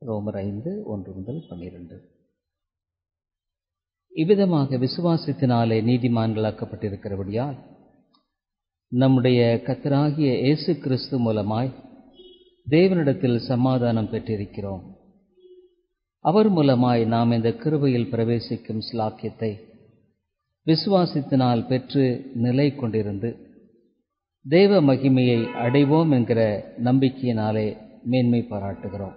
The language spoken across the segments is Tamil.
ரோமர் ஐந்து ஒன்று முதல் பன்னிரண்டு இவ்விதமாக விசுவாசத்தினாலே நீதிமான்களாக்கப்பட்டிருக்கிறபடியால் நம்முடைய கத்தராகிய இயேசு கிறிஸ்து மூலமாய் தேவனிடத்தில் சமாதானம் பெற்றிருக்கிறோம் அவர் மூலமாய் நாம் இந்த கிருபையில் பிரவேசிக்கும் ஸ்லாக்கியத்தை விசுவாசத்தினால் பெற்று நிலை கொண்டிருந்து தேவ மகிமையை அடைவோம் என்கிற நம்பிக்கையினாலே மேன்மை பாராட்டுகிறோம்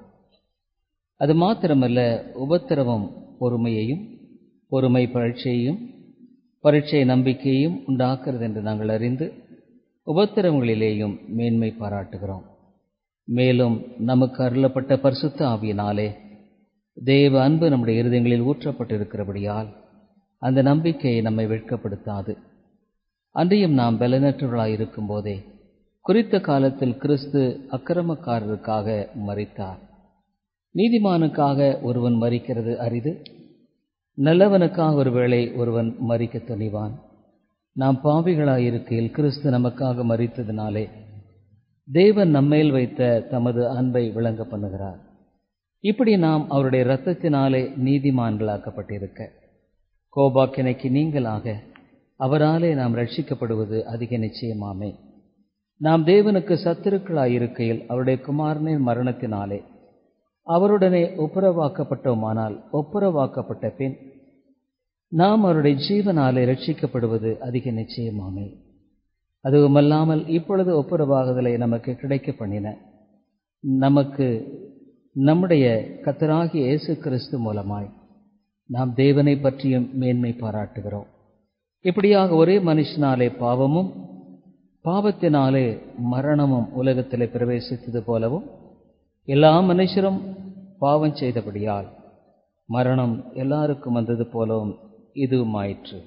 அது மாத்திரமல்ல உபத்திரவம் பொறுமையையும் பொறுமை பரீட்சையையும் பரீட்சை நம்பிக்கையையும் உண்டாக்குறது என்று நாங்கள் அறிந்து உபத்திரவங்களிலேயும் மேன்மை பாராட்டுகிறோம் மேலும் நமக்கு அருளப்பட்ட பரிசுத்த ஆவியினாலே தேவ அன்பு நம்முடைய இருதயங்களில் ஊற்றப்பட்டிருக்கிறபடியால் அந்த நம்பிக்கையை நம்மை வெட்கப்படுத்தாது அன்றையும் நாம் பலனற்றவர்களாய் இருக்கும் போதே குறித்த காலத்தில் கிறிஸ்து அக்கிரமக்காரருக்காக மறித்தார் நீதிமானுக்காக ஒருவன் மறிக்கிறது அரிது நல்லவனுக்காக ஒருவேளை ஒருவன் மறிக்க துணிவான் நாம் பாவிகளாயிருக்கையில் கிறிஸ்து நமக்காக மறித்ததினாலே தேவன் நம்மேல் வைத்த தமது அன்பை விளங்க பண்ணுகிறார் இப்படி நாம் அவருடைய இரத்தத்தினாலே நீதிமான்களாக்கப்பட்டிருக்க கோபாக்கினைக்கு நீங்களாக அவராலே நாம் ரட்சிக்கப்படுவது அதிக நிச்சயமாமே நாம் தேவனுக்கு சத்துருக்களாயிருக்கையில் அவருடைய குமாரனின் மரணத்தினாலே அவருடனே ஒப்புரவாக்கப்பட்டோமானால் ஒப்புரவாக்கப்பட்ட பின் நாம் அவருடைய ஜீவனாலே ரட்சிக்கப்படுவது அதிக நிச்சயமாமே அதுவுமல்லாமல் இப்பொழுது ஒப்புரவாகுதலை நமக்கு கிடைக்க பண்ணின நமக்கு நம்முடைய கத்தராகிய இயேசு கிறிஸ்து மூலமாய் நாம் தேவனை பற்றியும் மேன்மை பாராட்டுகிறோம் இப்படியாக ஒரே மனுஷனாலே பாவமும் பாவத்தினாலே மரணமும் உலகத்திலே பிரவேசித்தது போலவும் எல்லா மனுஷரும் பாவம் செய்தபடியால் மரணம் எல்லாருக்கும் வந்தது போலவும் இதுவுமாயிற்று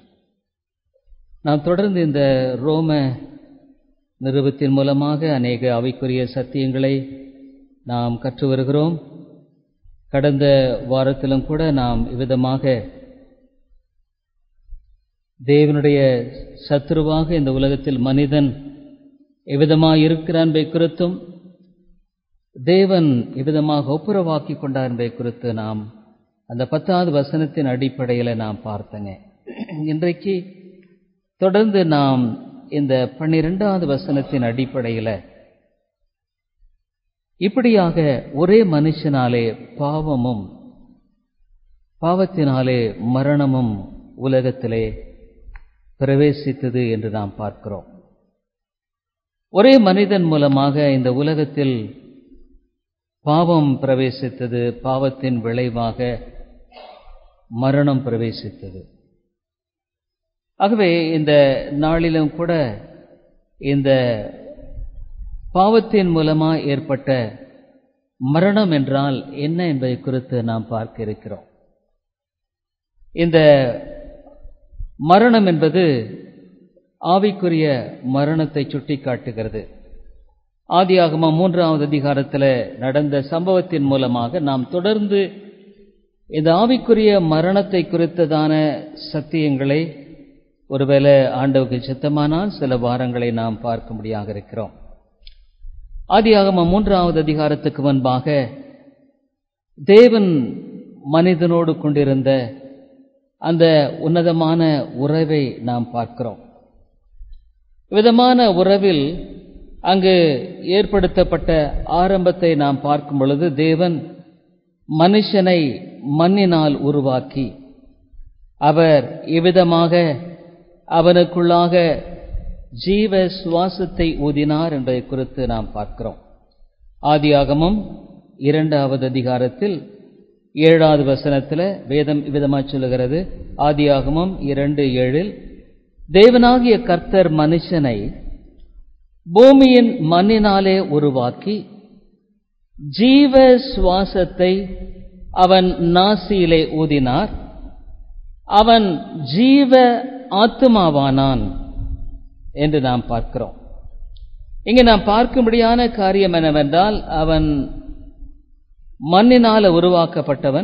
நாம் தொடர்ந்து இந்த ரோம நிறுவத்தின் மூலமாக அநேக அவைக்குரிய சத்தியங்களை நாம் கற்று வருகிறோம் கடந்த வாரத்திலும் கூட நாம் இவ்விதமாக தேவனுடைய சத்ருவாக இந்த உலகத்தில் மனிதன் எவ்விதமாக இருக்கிறான் என்பதை குறித்தும் தேவன் இவ்விதமாக ஒப்புரவாக்கி கொண்டார் என்பதை குறித்து நாம் அந்த பத்தாவது வசனத்தின் அடிப்படையில் நாம் பார்த்தங்க இன்றைக்கு தொடர்ந்து நாம் இந்த பன்னிரெண்டாவது வசனத்தின் அடிப்படையில் இப்படியாக ஒரே மனுஷனாலே பாவமும் பாவத்தினாலே மரணமும் உலகத்திலே பிரவேசித்தது என்று நாம் பார்க்கிறோம் ஒரே மனிதன் மூலமாக இந்த உலகத்தில் பாவம் பிரவேசித்தது பாவத்தின் விளைவாக மரணம் பிரவேசித்தது ஆகவே இந்த நாளிலும் கூட இந்த பாவத்தின் மூலமா ஏற்பட்ட மரணம் என்றால் என்ன என்பதை குறித்து நாம் பார்க்க இருக்கிறோம் இந்த மரணம் என்பது ஆவிக்குரிய மரணத்தை சுட்டி காட்டுகிறது ஆதியாகம மூன்றாவது அதிகாரத்தில் நடந்த சம்பவத்தின் மூலமாக நாம் தொடர்ந்து இந்த ஆவிக்குரிய மரணத்தை குறித்ததான சத்தியங்களை ஒருவேளை ஆண்டவுக்கு சித்தமானால் சில வாரங்களை நாம் பார்க்கும்படியாக இருக்கிறோம் ஆதியாகம மூன்றாவது அதிகாரத்துக்கு முன்பாக தேவன் மனிதனோடு கொண்டிருந்த அந்த உன்னதமான உறவை நாம் பார்க்கிறோம் விதமான உறவில் அங்கு ஏற்படுத்தப்பட்ட ஆரம்பத்தை நாம் பார்க்கும் பொழுது தேவன் மனுஷனை மண்ணினால் உருவாக்கி அவர் இவ்விதமாக அவனுக்குள்ளாக ஜீவ சுவாசத்தை ஊதினார் என்பதை குறித்து நாம் பார்க்கிறோம் ஆதியாகமும் இரண்டாவது அதிகாரத்தில் ஏழாவது வசனத்தில் வேதம் விதமாக சொல்லுகிறது ஆதியாகமும் இரண்டு ஏழில் தேவனாகிய கர்த்தர் மனுஷனை பூமியின் மண்ணினாலே உருவாக்கி ஜீவ சுவாசத்தை அவன் நாசியிலே ஊதினார் அவன் ஜீவ ஆத்துமாவானான் என்று நாம் பார்க்கிறோம் இங்கே நாம் பார்க்கும்படியான காரியம் என்னவென்றால் அவன் மண்ணினால உருவாக்கப்பட்டவன்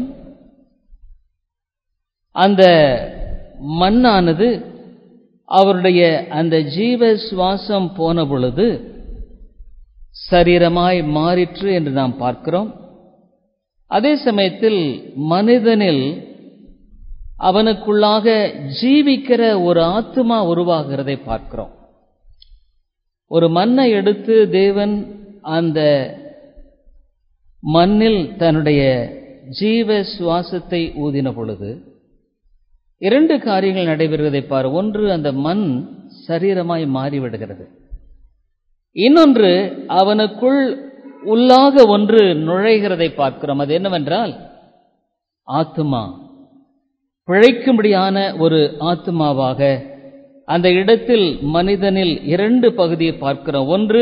அந்த மண்ணானது அவருடைய அந்த ஜீவ சுவாசம் போன பொழுது சரீரமாய் மாறிற்று என்று நாம் பார்க்கிறோம் அதே சமயத்தில் மனிதனில் அவனுக்குள்ளாக ஜீவிக்கிற ஒரு ஆத்மா உருவாகிறதை பார்க்கிறோம் ஒரு மண்ணை எடுத்து தேவன் அந்த மண்ணில் தன்னுடைய ஜீவ சுவாசத்தை ஊதின பொழுது இரண்டு காரியங்கள் நடைபெறுவதை பார் ஒன்று அந்த மண் சரீரமாய் மாறிவிடுகிறது இன்னொன்று அவனுக்குள் உள்ளாக ஒன்று நுழைகிறதை பார்க்கிறோம் அது என்னவென்றால் ஆத்மா பிழைக்கும்படியான ஒரு ஆத்மாவாக அந்த இடத்தில் மனிதனில் இரண்டு பகுதியை பார்க்கிறோம் ஒன்று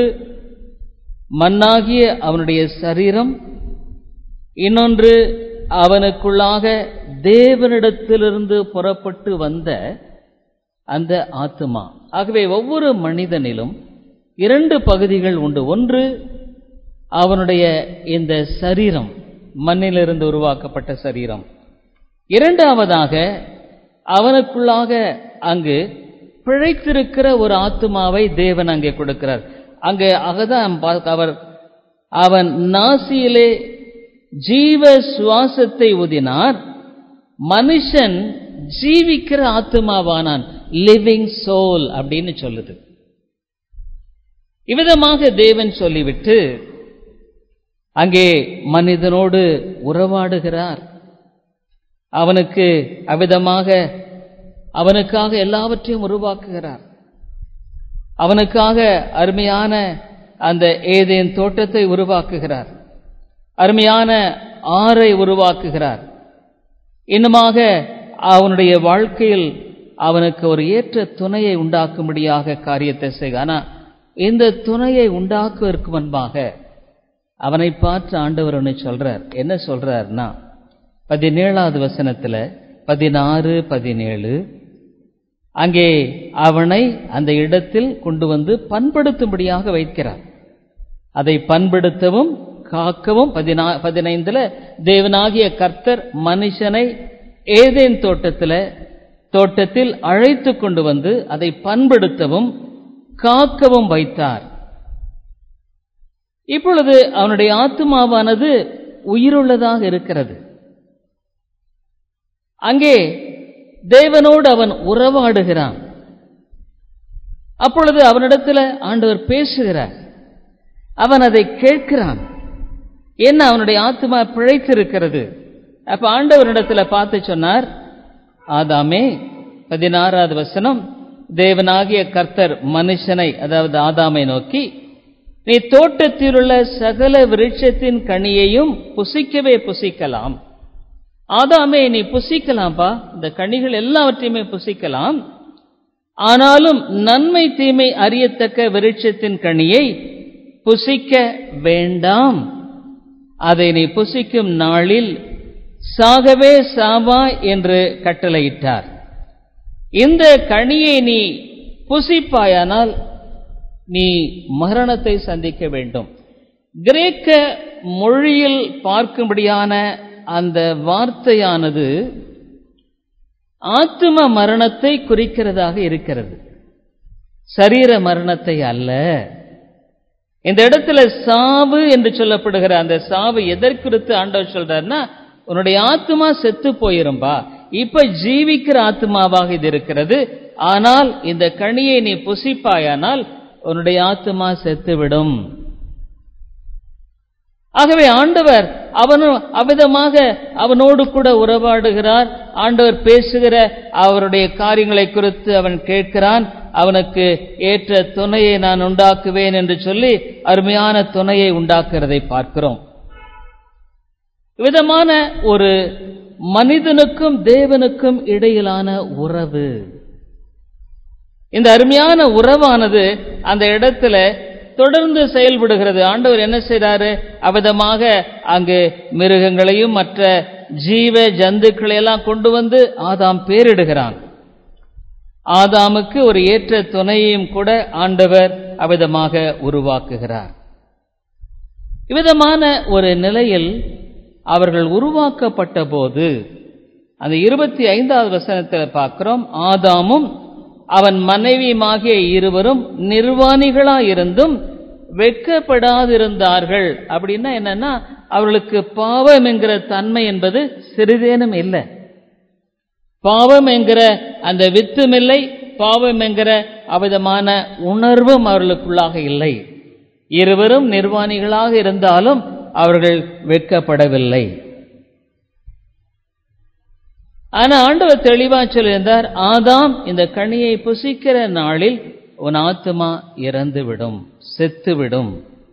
மண்ணாகிய அவனுடைய சரீரம் இன்னொன்று அவனுக்குள்ளாக தேவனிடத்திலிருந்து புறப்பட்டு வந்த அந்த ஆத்மா ஆகவே ஒவ்வொரு மனிதனிலும் இரண்டு பகுதிகள் உண்டு ஒன்று அவனுடைய இந்த சரீரம் மண்ணிலிருந்து உருவாக்கப்பட்ட சரீரம் இரண்டாவதாக அவனுக்குள்ளாக அங்கு பிழைத்திருக்கிற ஒரு ஆத்மாவை தேவன் அங்கே கொடுக்கிறார் அங்கே அகதான் அவர் அவன் நாசியிலே ஜீவ சுவாசத்தை ஊதினார் மனுஷன் ஜீவிக்கிற ஆத்மாவானான் லிவிங் சோல் அப்படின்னு சொல்லுது இவ்விதமாக தேவன் சொல்லிவிட்டு அங்கே மனிதனோடு உறவாடுகிறார் அவனுக்கு அவ்விதமாக அவனுக்காக எல்லாவற்றையும் உருவாக்குகிறார் அவனுக்காக அருமையான அந்த ஏதேன் தோட்டத்தை உருவாக்குகிறார் அருமையான ஆறை உருவாக்குகிறார் இன்னுமாக அவனுடைய வாழ்க்கையில் அவனுக்கு ஒரு ஏற்ற துணையை உண்டாக்கும்படியாக காரியத்தை செய்க ஆனா இந்த துணையை உண்டாக்குவதற்கு முன்பாக அவனை பார்த்து ஆண்டவர் ஒன்று சொல்றார் என்ன சொல்றார்னா பதினேழாவது வசனத்துல பதினாறு பதினேழு அங்கே அவனை அந்த இடத்தில் கொண்டு வந்து பண்படுத்தும்படியாக வைக்கிறார் அதை பண்படுத்தவும் காக்கவும் பதினா பதினைந்துல தேவனாகிய கர்த்தர் மனுஷனை ஏதேன் தோட்டத்தில் தோட்டத்தில் அழைத்து கொண்டு வந்து அதை பண்படுத்தவும் காக்கவும் வைத்தார் இப்பொழுது அவனுடைய ஆத்மாவானது உயிருள்ளதாக இருக்கிறது அங்கே தேவனோடு அவன் உறவாடுகிறான் அப்பொழுது அவனிடத்தில் ஆண்டவர் பேசுகிறார் அவன் அதை கேட்கிறான் என்ன அவனுடைய ஆத்மா பிழைத்திருக்கிறது அப்ப ஆண்டவரிடத்துல பார்த்து சொன்னார் ஆதாமே பதினாறாவது வசனம் தேவனாகிய கர்த்தர் மனுஷனை அதாவது ஆதாமை நோக்கி நீ தோட்டத்தில் உள்ள சகல விருட்சத்தின் கனியையும் புசிக்கவே புசிக்கலாம் ஆதாமே நீ புசிக்கலாம்பா இந்த கனிகள் எல்லாவற்றையுமே புசிக்கலாம் ஆனாலும் நன்மை தீமை அறியத்தக்க விருட்சத்தின் கனியை புசிக்க வேண்டாம் அதை நீ புசிக்கும் நாளில் சாகவே சாவா என்று கட்டளையிட்டார் இந்த கனியை நீ புசிப்பாயானால் நீ மரணத்தை சந்திக்க வேண்டும் கிரேக்க மொழியில் பார்க்கும்படியான அந்த வார்த்தையானது ஆத்தும மரணத்தை குறிக்கிறதாக இருக்கிறது சரீர மரணத்தை அல்ல இந்த இடத்துல சாவு என்று சொல்லப்படுகிற அந்த சாவு எதற்குறித்து ஆண்டவர் சொல்றாருன்னா உன்னுடைய ஆத்மா செத்து போயிரும்பா இப்ப ஜீவிக்கிற ஆத்மாவாக இது இருக்கிறது ஆனால் இந்த கனியை நீ புசிப்பாயானால் உன்னுடைய ஆத்மா செத்துவிடும் ஆகவே ஆண்டவர் அவனும் அவ்விதமாக அவனோடு கூட உறவாடுகிறார் ஆண்டவர் பேசுகிற அவருடைய காரியங்களை குறித்து அவன் கேட்கிறான் அவனுக்கு ஏற்ற துணையை நான் உண்டாக்குவேன் என்று சொல்லி அருமையான துணையை உண்டாக்குறதை பார்க்கிறோம் விதமான ஒரு மனிதனுக்கும் தேவனுக்கும் இடையிலான உறவு இந்த அருமையான உறவானது அந்த இடத்துல தொடர்ந்து செயல்படுகிறது ஆண்டவர் என்ன செய்றாரு அவிதமாக அங்கு மிருகங்களையும் மற்ற ஜீவ ஜந்துக்களை எல்லாம் கொண்டு வந்து ஆதாம் பேரிடுகிறான் ஆதாமுக்கு ஒரு ஏற்ற துணையையும் கூட ஆண்டவர் அவிதமாக உருவாக்குகிறார் இவ்விதமான ஒரு நிலையில் அவர்கள் உருவாக்கப்பட்ட போது அந்த இருபத்தி ஐந்தாவது வசனத்தில் பார்க்கிறோம் ஆதாமும் அவன் மனைவியுமாகிய இருவரும் நிர்வாணிகளாயிருந்தும் வெட்கப்படாதிருந்தார்கள் அப்படின்னா என்னன்னா அவர்களுக்கு பாவம் என்கிற தன்மை என்பது சிறிதேனும் இல்லை பாவம் என்கிற அந்த வித்தும் இல்லை பாவம் என்கிற அவிதமான உணர்வும் அவர்களுக்குள்ளாக இல்லை இருவரும் நிர்வாணிகளாக இருந்தாலும் அவர்கள் வெட்கப்படவில்லை ஆனா ஆண்டவர் தெளிவா சொல்லியிருந்தார் ஆதாம் இந்த கனியை புசிக்கிற நாளில் உன் ஆத்மா இறந்துவிடும் செத்துவிடும்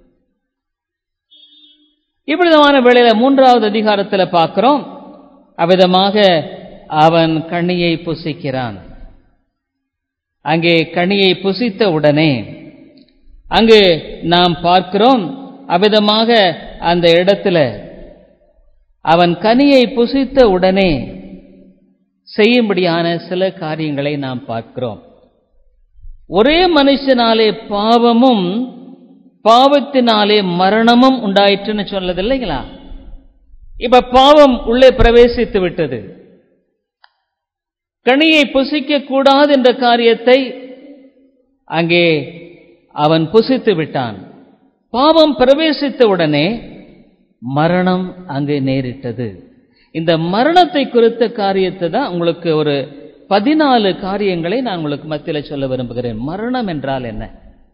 இப்படிதமான வேளையில மூன்றாவது அதிகாரத்துல பார்க்கிறோம் அவ்விதமாக அவன் கனியை புசிக்கிறான் அங்கே கனியை புசித்த உடனே அங்கு நாம் பார்க்கிறோம் அவ்விதமாக அந்த இடத்துல அவன் கனியை புசித்த உடனே செய்யும்படியான சில காரியங்களை நாம் பார்க்கிறோம் ஒரே மனுஷனாலே பாவமும் பாவத்தினாலே மரணமும் உண்டாயிற்றுன்னு சொன்னது இல்லைங்களா இப்ப பாவம் உள்ளே பிரவேசித்து விட்டது கனியை புசிக்க கூடாது என்ற காரியத்தை அங்கே அவன் புசித்து விட்டான் பாவம் பிரவேசித்த உடனே மரணம் அங்கே நேரிட்டது இந்த மரணத்தை குறித்த காரியத்தை தான் உங்களுக்கு ஒரு பதினாலு காரியங்களை நான் உங்களுக்கு மத்தியில் சொல்ல விரும்புகிறேன் மரணம் என்றால் என்ன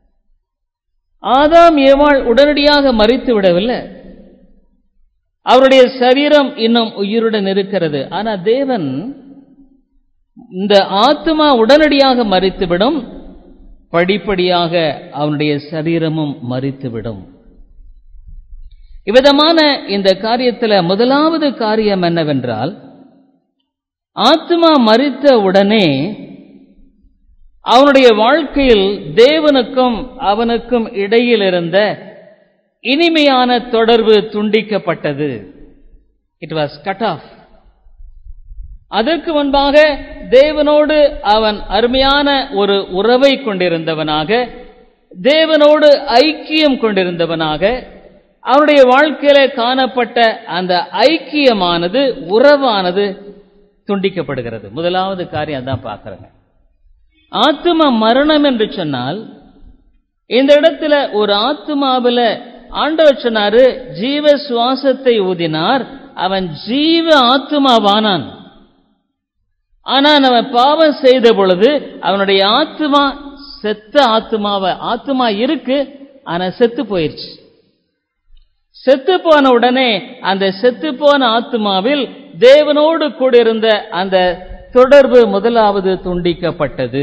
ஆதாம் ஏவாள் உடனடியாக மறித்து விடவில்லை அவருடைய சரீரம் இன்னும் உயிருடன் இருக்கிறது ஆனா தேவன் இந்த ஆத்மா உடனடியாக மறித்துவிடும் படிப்படியாக அவனுடைய சரீரமும் மறித்துவிடும் இவ்விதமான இந்த காரியத்தில் முதலாவது காரியம் என்னவென்றால் ஆத்மா மறித்த உடனே அவனுடைய வாழ்க்கையில் தேவனுக்கும் அவனுக்கும் இடையில் இருந்த இனிமையான தொடர்பு துண்டிக்கப்பட்டது இட் வாஸ் கட் ஆஃப் அதற்கு முன்பாக தேவனோடு அவன் அருமையான ஒரு உறவை கொண்டிருந்தவனாக தேவனோடு ஐக்கியம் கொண்டிருந்தவனாக அவனுடைய வாழ்க்கையில காணப்பட்ட அந்த ஐக்கியமானது உறவானது துண்டிக்கப்படுகிறது முதலாவது காரியம் அதான் பார்க்கிறேங்க ஆத்ம மரணம் என்று சொன்னால் இந்த இடத்துல ஒரு ஆத்மாவில் ஆண்டவர் சொன்னாரு ஜீவ சுவாசத்தை ஊதினார் அவன் ஜீவ ஆத்மாவானான் ஆனால் அவன் பாவம் செய்த பொழுது அவனுடைய ஆத்மா செத்த ஆத்மாவை ஆத்மா இருக்கு ஆனா செத்து போயிருச்சு செத்து போன உடனே அந்த செத்து போன ஆத்மாவில் தேவனோடு கூட இருந்த அந்த தொடர்பு முதலாவது துண்டிக்கப்பட்டது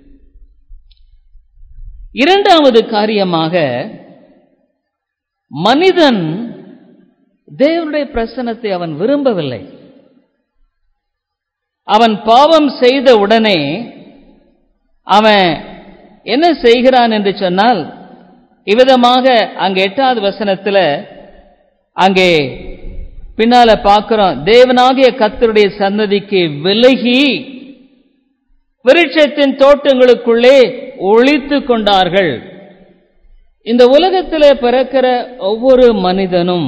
இரண்டாவது காரியமாக மனிதன் தேவனுடைய பிரசனத்தை அவன் விரும்பவில்லை அவன் பாவம் செய்த உடனே அவன் என்ன செய்கிறான் என்று சொன்னால் இவ்விதமாக அங்க எட்டாவது வசனத்துல அங்கே பின்னால பார்க்கிறோம் தேவனாகிய கத்தருடைய சன்னதிக்கு விலகி விருட்சத்தின் தோட்டங்களுக்குள்ளே ஒழித்து கொண்டார்கள் இந்த உலகத்தில் பிறக்கிற ஒவ்வொரு மனிதனும்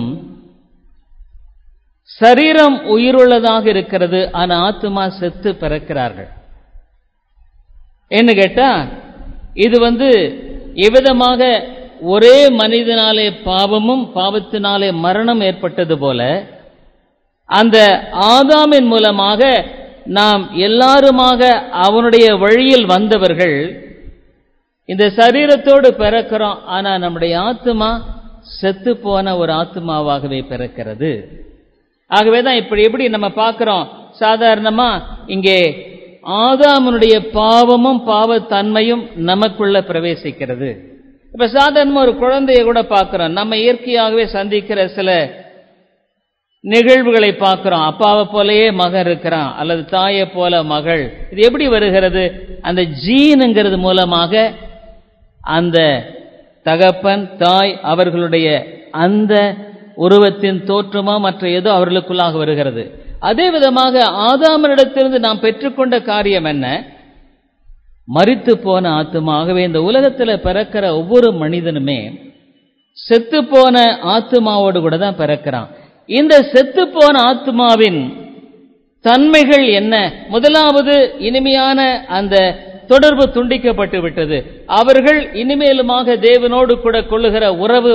சரீரம் உயிருள்ளதாக இருக்கிறது ஆனா ஆத்மா செத்து பிறக்கிறார்கள் என்ன கேட்டா இது வந்து எவ்விதமாக ஒரே மனிதனாலே பாவமும் பாவத்தினாலே மரணம் ஏற்பட்டது போல அந்த ஆதாமின் மூலமாக நாம் எல்லாருமாக அவனுடைய வழியில் வந்தவர்கள் இந்த சரீரத்தோடு பிறக்கிறோம் ஆனா நம்முடைய ஆத்மா செத்து போன ஒரு ஆத்மாவாகவே பிறக்கிறது ஆகவே தான் இப்படி எப்படி நம்ம பார்க்கிறோம் சாதாரணமா இங்கே ஆதாமனுடைய பாவமும் பாவத்தன்மையும் நமக்குள்ள பிரவேசிக்கிறது இப்ப சாதாரணமா ஒரு குழந்தைய கூட பார்க்கிறோம் நம்ம இயற்கையாகவே சந்திக்கிற சில நிகழ்வுகளை பார்க்கிறோம் அப்பாவை போலயே மகன் இருக்கிறான் அல்லது தாயை போல மகள் இது எப்படி வருகிறது அந்த ஜீனுங்கிறது மூலமாக அந்த தகப்பன் தாய் அவர்களுடைய அந்த உருவத்தின் தோற்றமோ மற்ற ஏதோ அவர்களுக்குள்ளாக வருகிறது அதே விதமாக ஆதாமனிடத்திலிருந்து நாம் பெற்றுக்கொண்ட காரியம் என்ன மறித்து போன ஆத்மாகவே இந்த உலகத்தில் பிறக்கிற ஒவ்வொரு மனிதனுமே செத்து போன ஆத்மாவோடு கூட தான் பிறக்கிறான் இந்த செத்து போன ஆத்மாவின் தன்மைகள் என்ன முதலாவது இனிமையான அந்த தொடர்பு துண்டிக்கப்பட்டு விட்டது அவர்கள் இனிமேலுமாக தேவனோடு கூட கொள்ளுகிற உறவு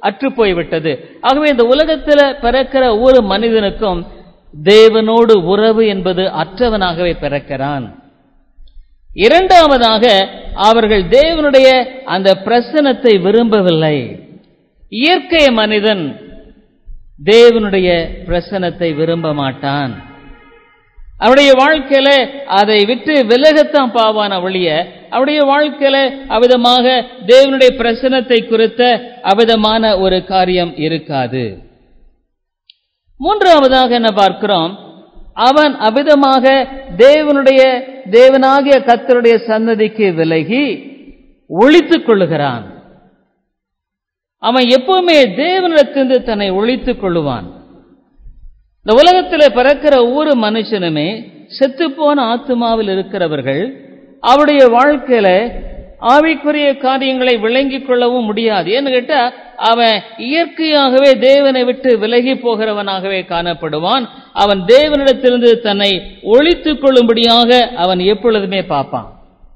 அற்று போய்விட்டது ஆகவே இந்த உலகத்தில் பிறக்கிற ஒவ்வொரு மனிதனுக்கும் தேவனோடு உறவு என்பது அற்றவனாகவே பிறக்கிறான் இரண்டாவதாக அவர்கள் தேவனுடைய அந்த பிரசனத்தை விரும்பவில்லை இயற்கை மனிதன் தேவனுடைய பிரசனத்தை விரும்ப மாட்டான் அவருடைய வாழ்க்கையில அதை விட்டு விலகத்தான் பாவான ஒழிய அவருடைய வாழ்க்கையில அவிதமாக தேவனுடைய பிரசனத்தை குறித்த அவிதமான ஒரு காரியம் இருக்காது மூன்றாவதாக என்ன பார்க்கிறோம் அவன் அவிதமாக தேவனுடைய தேவனாகிய கத்தருடைய சன்னதிக்கு விலகி ஒழித்துக் கொள்ளுகிறான் அவன் எப்பவுமே தேவனிடத்திலிருந்து தன்னை ஒழித்துக் கொள்ளுவான் இந்த உலகத்தில் பிறக்கிற ஒவ்வொரு மனுஷனுமே செத்துப்போன ஆத்மாவில் இருக்கிறவர்கள் அவருடைய வாழ்க்கையில ஆவிக்குரிய காரியங்களை விளங்கிக் கொள்ளவும் முடியாது ஏன்னு கேட்டா அவன் இயற்கையாகவே தேவனை விட்டு விலகி போகிறவனாகவே காணப்படுவான் அவன் தேவனிடத்திலிருந்து தன்னை ஒழித்துக் கொள்ளும்படியாக அவன் எப்பொழுதுமே பார்ப்பான்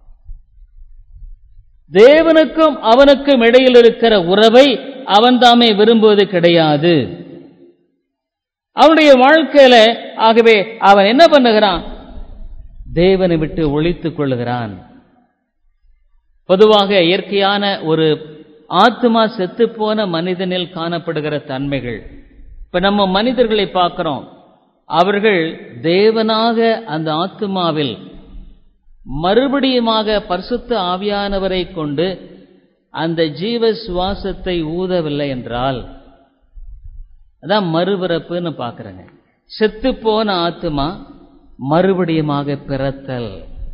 தேவனுக்கும் அவனுக்கும் இடையில் இருக்கிற உறவை அவன் தாமே விரும்புவது கிடையாது அவனுடைய வாழ்க்கையில ஆகவே அவன் என்ன பண்ணுகிறான் தேவனை விட்டு ஒழித்துக் கொள்ளுகிறான் பொதுவாக இயற்கையான ஒரு ஆத்மா செத்துப்போன மனிதனில் காணப்படுகிற தன்மைகள் இப்ப நம்ம மனிதர்களை பார்க்கிறோம் அவர்கள் தேவனாக அந்த ஆத்மாவில் மறுபடியுமாக பரிசுத்த ஆவியானவரை கொண்டு அந்த ஜீவ சுவாசத்தை ஊதவில்லை என்றால் அதான் மறுபிறப்புன்னு பார்க்குறேங்க செத்து போன ஆத்மா மறுபடியுமாக பிறத்தல்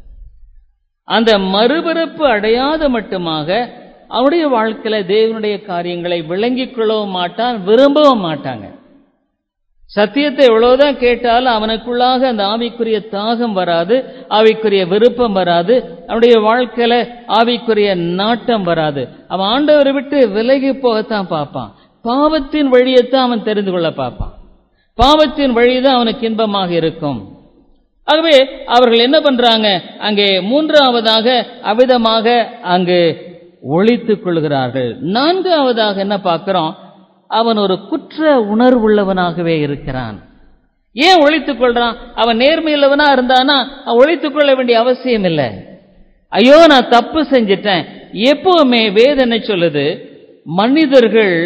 அந்த மறுபிறப்பு அடையாத மட்டுமாக அவனுடைய வாழ்க்கையில தேவனுடைய காரியங்களை விளங்கிக் கொள்ளவும் மாட்டான் விரும்பவும் மாட்டாங்க சத்தியத்தை எவ்வளவுதான் கேட்டாலும் அவனுக்குள்ளாக அந்த ஆவிக்குரிய தாகம் வராது ஆவிக்குரிய விருப்பம் வராது அவனுடைய வாழ்க்கையில ஆவிக்குரிய நாட்டம் வராது அவன் ஆண்டவரை விட்டு விலகி போகத்தான் பார்ப்பான் பாவத்தின் வழியைத்தான் அவன் தெரிந்து கொள்ள பார்ப்பான் பாவத்தின் வழிதான் அவனுக்கு இன்பமாக இருக்கும் ஆகவே அவர்கள் என்ன பண்றாங்க அங்கே மூன்றாவதாக அவிதமாக அங்கு ஒழித்துக் கொள்கிறார்கள் நான்காவதாக என்ன பார்க்கிறோம் அவன் ஒரு குற்ற உணர்வுள்ளவனாகவே இருக்கிறான் ஏன் ஒழித்துக் கொள்றான் அவன் நேர்மையுள்ளவனா இருந்தானா அவன் ஒழித்துக் கொள்ள வேண்டிய அவசியம் இல்லை ஐயோ நான் தப்பு செஞ்சிட்டேன் எப்பவுமே வேதனை சொல்லுது மனிதர்கள்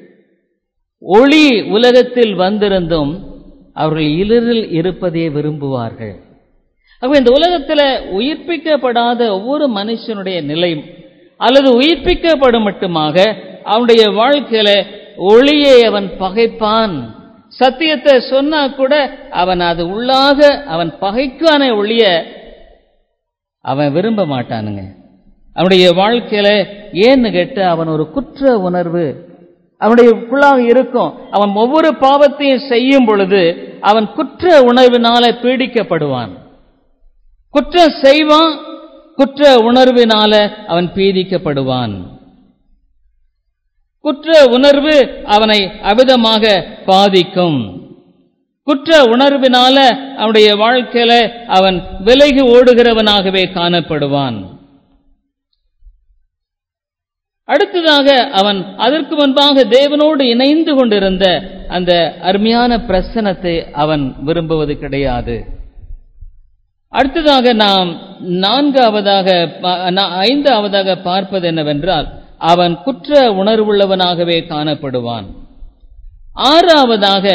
ஒளி உலகத்தில் வந்திருந்தும் அவர்கள் இருளில் இருப்பதே விரும்புவார்கள் அப்ப இந்த உலகத்தில் உயிர்ப்பிக்கப்படாத ஒவ்வொரு மனுஷனுடைய நிலை அல்லது உயிர்ப்பிக்கப்படும் மட்டுமாக அவனுடைய வாழ்க்கையில ஒளியை அவன் பகைப்பான் சத்தியத்தை சொன்னா கூட அவன் அது உள்ளாக அவன் பகைக்கான ஒளிய அவன் விரும்ப மாட்டானுங்க அவனுடைய வாழ்க்கையில ஏன்னு கேட்டு அவன் ஒரு குற்ற உணர்வு அவனுடைய உள்ளாக இருக்கும் அவன் ஒவ்வொரு பாவத்தையும் செய்யும் பொழுது அவன் குற்ற உணர்வினால பீடிக்கப்படுவான் குற்றம் செய்வான் குற்ற உணர்வினால அவன் பீடிக்கப்படுவான் குற்ற உணர்வு அவனை அவிதமாக பாதிக்கும் குற்ற உணர்வினால அவனுடைய வாழ்க்கையில அவன் விலகி ஓடுகிறவனாகவே காணப்படுவான் அடுத்ததாக அவன் அதற்கு முன்பாக தேவனோடு இணைந்து கொண்டிருந்த அந்த அருமையான பிரசனத்தை அவன் விரும்புவது கிடையாது அடுத்ததாக நாம் நான்காவதாக ஐந்தாவதாக பார்ப்பது என்னவென்றால் அவன் குற்ற உணர்வுள்ளவனாகவே காணப்படுவான் ஆறாவதாக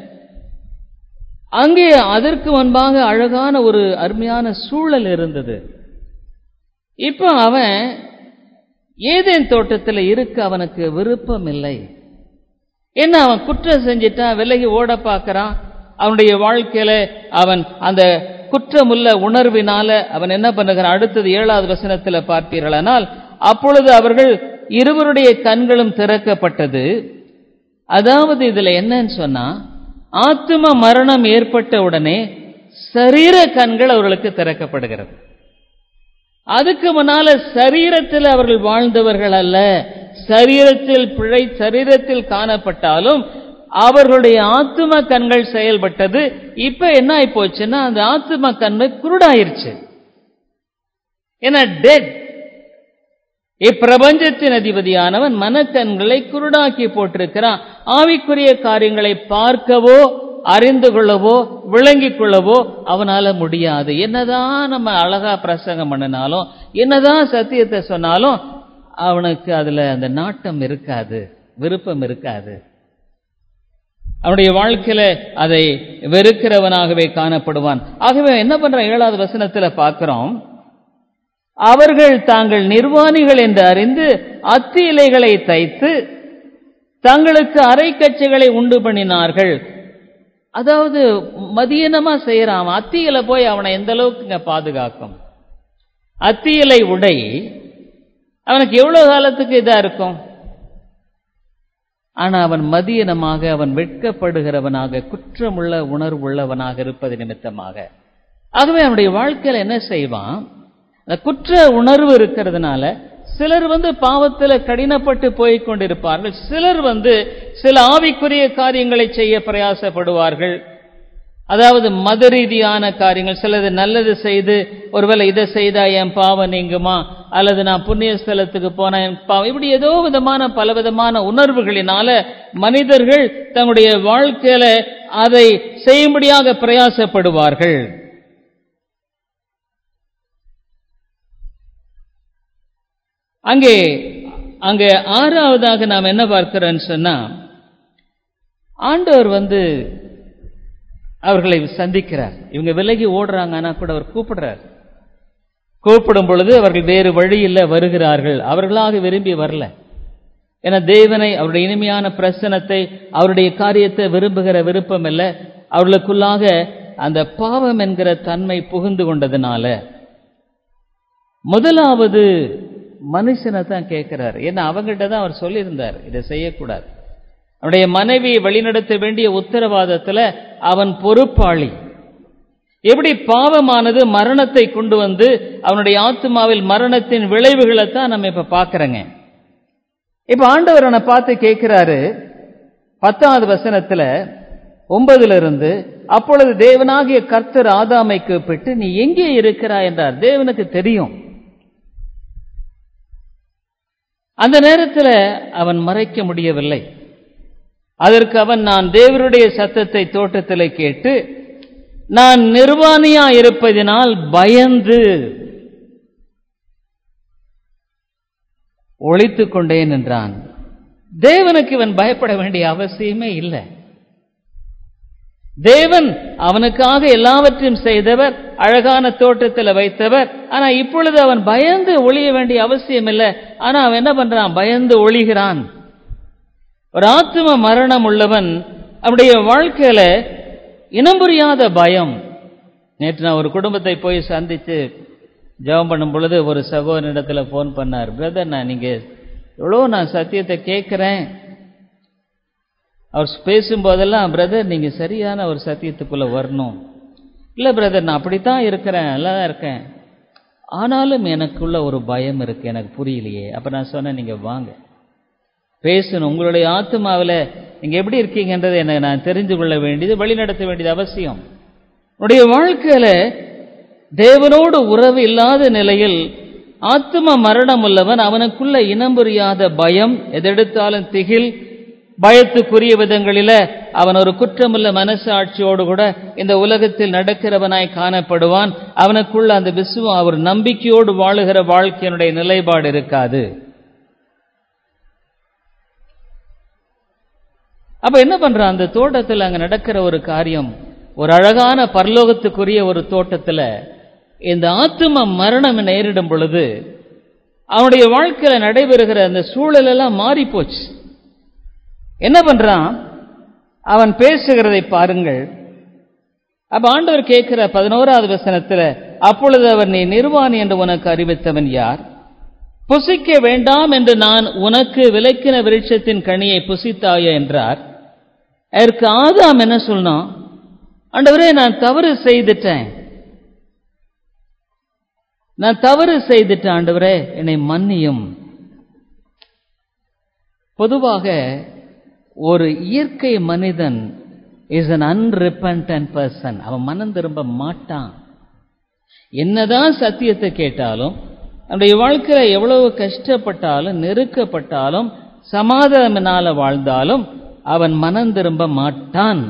அங்கே அதற்கு முன்பாக அழகான ஒரு அருமையான சூழல் இருந்தது இப்போ அவன் ஏதேன் தோட்டத்தில் இருக்க அவனுக்கு விருப்பம் இல்லை என்ன அவன் குற்றம் செஞ்சிட்டான் விலகி ஓட பார்க்கறான் அவனுடைய வாழ்க்கையில அவன் அந்த குற்றமுள்ள உணர்வினால அவன் என்ன பண்ணுகிறான் அடுத்தது ஏழாவது வசனத்தில் பார்ப்பீர்களானால் அப்பொழுது அவர்கள் இருவருடைய கண்களும் திறக்கப்பட்டது அதாவது இதுல என்னன்னு சொன்னா ஆத்ம மரணம் ஏற்பட்ட உடனே சரீர கண்கள் அவர்களுக்கு திறக்கப்படுகிறது அதுக்கு முன்னால சரீரத்தில் அவர்கள் வாழ்ந்தவர்கள் அல்ல சரீரத்தில் பிழை சரீரத்தில் காணப்பட்டாலும் அவர்களுடைய ஆத்தும கண்கள் செயல்பட்டது இப்ப என்ன ஆகி போச்சுன்னா அந்த ஆத்தும கண்மை குருடாயிருச்சு ஏன்னா டெட் இப்பிரபஞ்சத்தின் அதிபதியானவன் மனக்கண்களை குருடாக்கி போட்டிருக்கிறான் ஆவிக்குரிய காரியங்களை பார்க்கவோ அறிந்து கொள்ளவோ விளங்கிக் கொள்ளவோ அவனால முடியாது என்னதான் நம்ம அழகா பிரசங்கம் பண்ணினாலும் என்னதான் சத்தியத்தை சொன்னாலும் அவனுக்கு அதுல அந்த நாட்டம் இருக்காது விருப்பம் இருக்காது அவனுடைய வாழ்க்கையில அதை வெறுக்கிறவனாகவே காணப்படுவான் ஆகவே என்ன பண்ற ஏழாவது வசனத்துல பார்க்கிறோம் அவர்கள் தாங்கள் நிர்வாணிகள் என்று அறிந்து அத்தி இலைகளை தைத்து தங்களுக்கு அரைக்கச்சைகளை உண்டு பண்ணினார்கள் அதாவது மதியனமா செய்யறான் அவன் அத்தி இலை போய் அவனை எந்த அளவுக்கு பாதுகாக்கும் அத்தி இலை உடை அவனுக்கு எவ்வளவு காலத்துக்கு இதா இருக்கும் ஆனா அவன் மதியனமாக அவன் வெட்கப்படுகிறவனாக குற்றமுள்ள உணர்வுள்ளவனாக இருப்பது நிமித்தமாக ஆகவே அவனுடைய வாழ்க்கையில என்ன செய்வான் அந்த குற்ற உணர்வு இருக்கிறதுனால சிலர் வந்து பாவத்தில் கடினப்பட்டு போய் கொண்டிருப்பார்கள் சிலர் வந்து சில ஆவிக்குரிய காரியங்களை செய்ய பிரயாசப்படுவார்கள் அதாவது மத ரீதியான காரியங்கள் சிலது நல்லது செய்து ஒருவேளை இதை செய்தா என் பாவம் நீங்குமா அல்லது நான் புண்ணிய ஸ்தலத்துக்கு போனா என் பாவம் இப்படி ஏதோ விதமான பல விதமான உணர்வுகளினால மனிதர்கள் தங்களுடைய வாழ்க்கையில அதை செய்யும்படியாக பிரயாசப்படுவார்கள் அங்கே அங்கே ஆறாவதாக நாம் என்ன பார்க்கிறோன்னு சொன்னா ஆண்டவர் வந்து அவர்களை சந்திக்கிறார் இவங்க விலகி ஓடுறாங்கன்னா கூட அவர் கூப்பிடுறார் கூப்பிடும் பொழுது அவர்கள் வேறு வழியில் வருகிறார்கள் அவர்களாக விரும்பி வரல ஏன்னா தேவனை அவருடைய இனிமையான பிரசனத்தை அவருடைய காரியத்தை விரும்புகிற விருப்பம் இல்லை அவர்களுக்குள்ளாக அந்த பாவம் என்கிற தன்மை புகுந்து கொண்டதுனால முதலாவது மனுஷனை தான் கேட்கிறார் ஏன்னா அவங்ககிட்ட தான் அவர் சொல்லியிருந்தார் இதை செய்யக்கூடாது அவனுடைய மனைவியை வழிநடத்த வேண்டிய உத்தரவாதத்தில் அவன் பொறுப்பாளி எப்படி பாவமானது மரணத்தை கொண்டு வந்து அவனுடைய ஆத்மாவில் மரணத்தின் விளைவுகளை தான் நம்ம இப்ப பார்க்கிறோங்க இப்ப ஆண்டவர் அவனை பார்த்து கேட்கிறாரு பத்தாவது வசனத்துல ஒன்பதுல இருந்து அப்பொழுது தேவனாகிய கர்த்தர் ஆதாமை கூப்பிட்டு நீ எங்கே இருக்கிறாய் என்றார் தேவனுக்கு தெரியும் அந்த நேரத்தில் அவன் மறைக்க முடியவில்லை அதற்கு அவன் நான் தேவருடைய சத்தத்தை தோட்டத்தில் கேட்டு நான் நிர்வாணியா இருப்பதினால் பயந்து ஒழித்துக் கொண்டேன் என்றான் தேவனுக்கு இவன் பயப்பட வேண்டிய அவசியமே இல்லை தேவன் அவனுக்காக எல்லாவற்றையும் செய்தவர் அழகான தோட்டத்தில் வைத்தவர் ஆனா இப்பொழுது அவன் பயந்து ஒழிய வேண்டிய அவசியம் இல்லை ஆனா அவன் என்ன பண்றான் பயந்து ஒழிகிறான் ஒரு ஆத்ம மரணம் உள்ளவன் அவனுடைய வாழ்க்கையில இனம் புரியாத பயம் நேற்று நான் ஒரு குடும்பத்தை போய் சந்திச்சு ஜெபம் பண்ணும் பொழுது ஒரு சகோதரிடத்துல ஃபோன் பண்ணார் பிரதர் நான் நீங்க எவ்வளோ நான் சத்தியத்தை கேட்குறேன் அவர் பேசும்போதெல்லாம் பிரதர் நீங்க சரியான ஒரு சத்தியத்துக்குள்ள வரணும் இல்லை பிரதர் நான் அப்படித்தான் இருக்கிறேன் நல்லா தான் இருக்கேன் ஆனாலும் எனக்குள்ள ஒரு பயம் இருக்கு எனக்கு புரியலையே அப்ப நான் சொன்னேன் நீங்க வாங்க பேசணும் உங்களுடைய ஆத்மாவில் நீங்க எப்படி இருக்கீங்கன்றதை எனக்கு நான் தெரிந்து கொள்ள வேண்டியது வழிநடத்த வேண்டியது அவசியம் உன்னுடைய வாழ்க்கையில தேவனோடு உறவு இல்லாத நிலையில் ஆத்ம மரணம் உள்ளவன் அவனுக்குள்ள இனம் புரியாத பயம் எதெடுத்தாலும் திகில் பயத்துக்குரிய விதங்களில அவன் ஒரு குற்றமுள்ள மனசாட்சியோடு கூட இந்த உலகத்தில் நடக்கிறவனாய் காணப்படுவான் அவனுக்குள்ள அந்த விசுவம் அவர் நம்பிக்கையோடு வாழுகிற வாழ்க்கையினுடைய நிலைப்பாடு இருக்காது அப்ப என்ன பண்றான் அந்த தோட்டத்தில் அங்க நடக்கிற ஒரு காரியம் ஒரு அழகான பரலோகத்துக்குரிய ஒரு தோட்டத்துல இந்த ஆத்தும மரணம் நேரிடும் பொழுது அவனுடைய வாழ்க்கையில நடைபெறுகிற அந்த சூழல் எல்லாம் மாறி போச்சு என்ன பண்றான் அவன் பேசுகிறதை பாருங்கள் அப்ப ஆண்டவர் கேட்கிற பதினோராவது வசனத்துல அப்பொழுது அவர் நீ நிர்வாணி என்று உனக்கு அறிவித்தவன் யார் புசிக்க வேண்டாம் என்று நான் உனக்கு விலக்கின விருட்சத்தின் கனியை புசித்தாய என்றார் அதற்கு ஆதாம் என்ன சொன்னான் ஆண்டவரே நான் தவறு செய்துட்டேன் நான் தவறு செய்துட்டேன் ஆண்டவரே என்னை மன்னியும் பொதுவாக ஒரு இயற்கை மனிதன் இஸ் அன் அன்ரிப்பன்டன் பர்சன் அவன் மனம் திரும்ப மாட்டான் என்னதான் சத்தியத்தை கேட்டாலும் நம்முடைய வாழ்க்கையில எவ்வளவு கஷ்டப்பட்டாலும் நெருக்கப்பட்டாலும் சமாதானத்தினால வாழ்ந்தாலும் அவன் மனம் திரும்ப மாட்டான்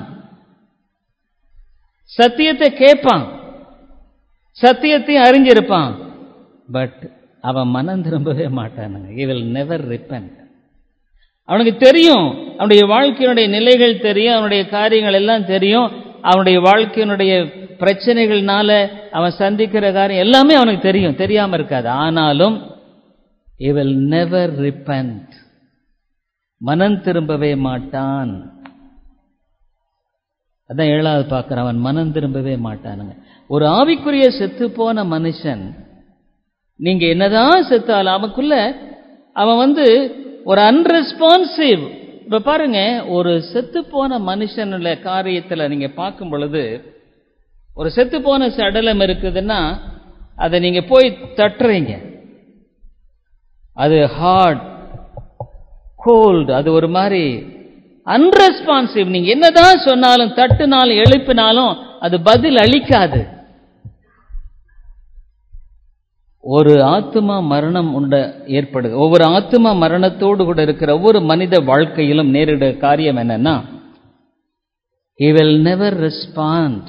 சத்தியத்தை கேட்பான் சத்தியத்தையும் அறிஞ்சிருப்பான் பட் அவன் மனம் திரும்பவே மாட்டானுங்க he will நெவர் repent அவனுக்கு தெரியும் அவனுடைய வாழ்க்கையினுடைய நிலைகள் தெரியும் அவனுடைய காரியங்கள் எல்லாம் தெரியும் அவனுடைய வாழ்க்கையினுடைய பிரச்சனைகள்னால அவன் சந்திக்கிற காரியம் எல்லாமே அவனுக்கு தெரியும் தெரியாம இருக்காது ஆனாலும் he will நெவர் repent மனம் திரும்பவே மாட்டான் அதான் ஏழாவது பார்க்கிறேன் அவன் மனம் திரும்பவே மாட்டானுங்க ஒரு ஆவிக்குரிய செத்து போன மனுஷன் நீங்க என்னதான் செத்தாலும் அவனுக்குள்ள அவன் வந்து ஒரு அன்ரெஸ்பான்சிவ் இப்ப பாருங்க ஒரு செத்து போன மனுஷனுடைய காரியத்துல நீங்க பார்க்கும் பொழுது ஒரு செத்து போன சடலம் இருக்குதுன்னா அதை நீங்க போய் தட்டுறீங்க அது ஹார்ட் கோல்டு அது ஒரு மாதிரி அன்ரெஸ்பான்சிவ் நீங்க என்னதான் சொன்னாலும் தட்டுனாலும் எழுப்பினாலும் அது பதில் அளிக்காது ஒரு ஆத்மா மரணம் உண்ட ஏற்படு ஒவ்வொரு ஆத்மா மரணத்தோடு கூட இருக்கிற ஒவ்வொரு மனித வாழ்க்கையிலும் நேரிட காரியம் என்னன்னா he will never respond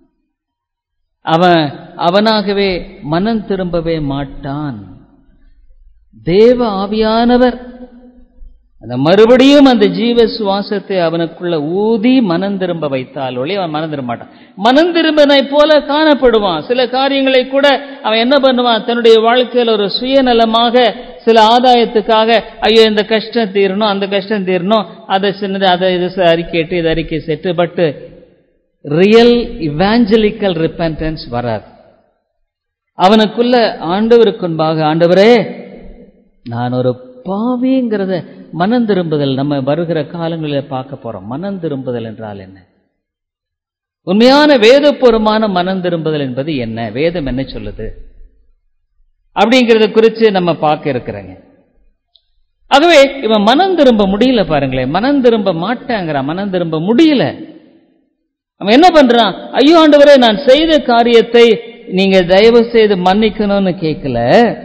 அவன் அவனாகவே மனம் திரும்பவே மாட்டான் தேவ ஆவியானவர் அந்த மறுபடியும் அந்த ஜீவ சுவாசத்தை அவனுக்குள்ள ஊதி மனம் திரும்ப வைத்தால் ஒளி அவன் மனம் திரும்ப மாட்டான் மனம் திரும்பினை போல காணப்படுவான் சில காரியங்களை கூட அவன் என்ன பண்ணுவான் தன்னுடைய வாழ்க்கையில் ஒரு சுயநலமாக சில ஆதாயத்துக்காக ஐயோ இந்த கஷ்டம் தீரணும் அந்த கஷ்டம் தீரணும் அதை சின்னது அதை இது அறிக்கைட்டு இது அறிக்கை செட்டு பட் ரியல் இவாஞ்சலிக்கல் ரிப்பன்டன்ஸ் வராது அவனுக்குள்ள ஆண்டவருக்கு முன்பாக ஆண்டவரே நான் ஒரு பாவிங்கிறத மனம் திரும்புதல் நம்ம வருகிற காலங்களில் பார்க்க போறோம் மனம் திரும்புதல் என்றால் என்ன உண்மையான வேதபூர்வமான மனம் திரும்புதல் என்பது என்ன வேதம் என்ன சொல்லுது அப்படிங்கிறத குறித்து நம்ம பார்க்க இருக்கிறாங்க ஆகவே இவன் மனம் திரும்ப முடியல பாருங்களேன் மனம் திரும்ப மாட்டாங்கிறான் மனம் திரும்ப முடியல அவன் என்ன பண்றான் ஐயோ ஆண்டவரே நான் செய்த காரியத்தை நீங்க தயவு செய்து மன்னிக்கணும்னு கேட்கல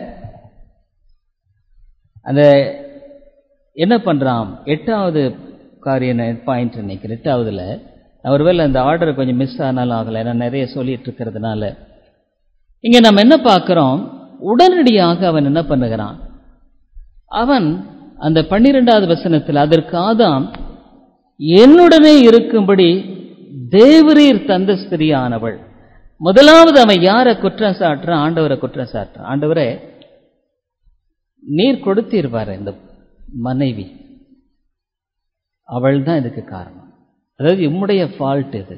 அந்த என்ன பண்றான் எட்டாவது காரியம் பாயிண்ட் நினைக்கிறேன் எட்டாவதுல ஒருவேளை அந்த ஆர்டர் கொஞ்சம் மிஸ் ஆனாலும் ஆகலை நான் நிறைய சொல்லிட்டு இருக்கிறதுனால இங்க நம்ம என்ன பார்க்கிறோம் உடனடியாக அவன் என்ன பண்ணுகிறான் அவன் அந்த பன்னிரெண்டாவது வசனத்தில் அதற்கு ஆதாம் என்னுடனே இருக்கும்படி தேவரீர் தந்த ஸ்திரியானவள் முதலாவது அவன் யாரை குற்றம் சாட்டுறான் ஆண்டவரை குற்றம் சாட்டுறான் ஆண்டவரே நீர் கொடுத்திருப்பார் இந்த மனைவி அவள் தான் இதுக்கு காரணம் அதாவது உம்முடைய ஃபால்ட் இது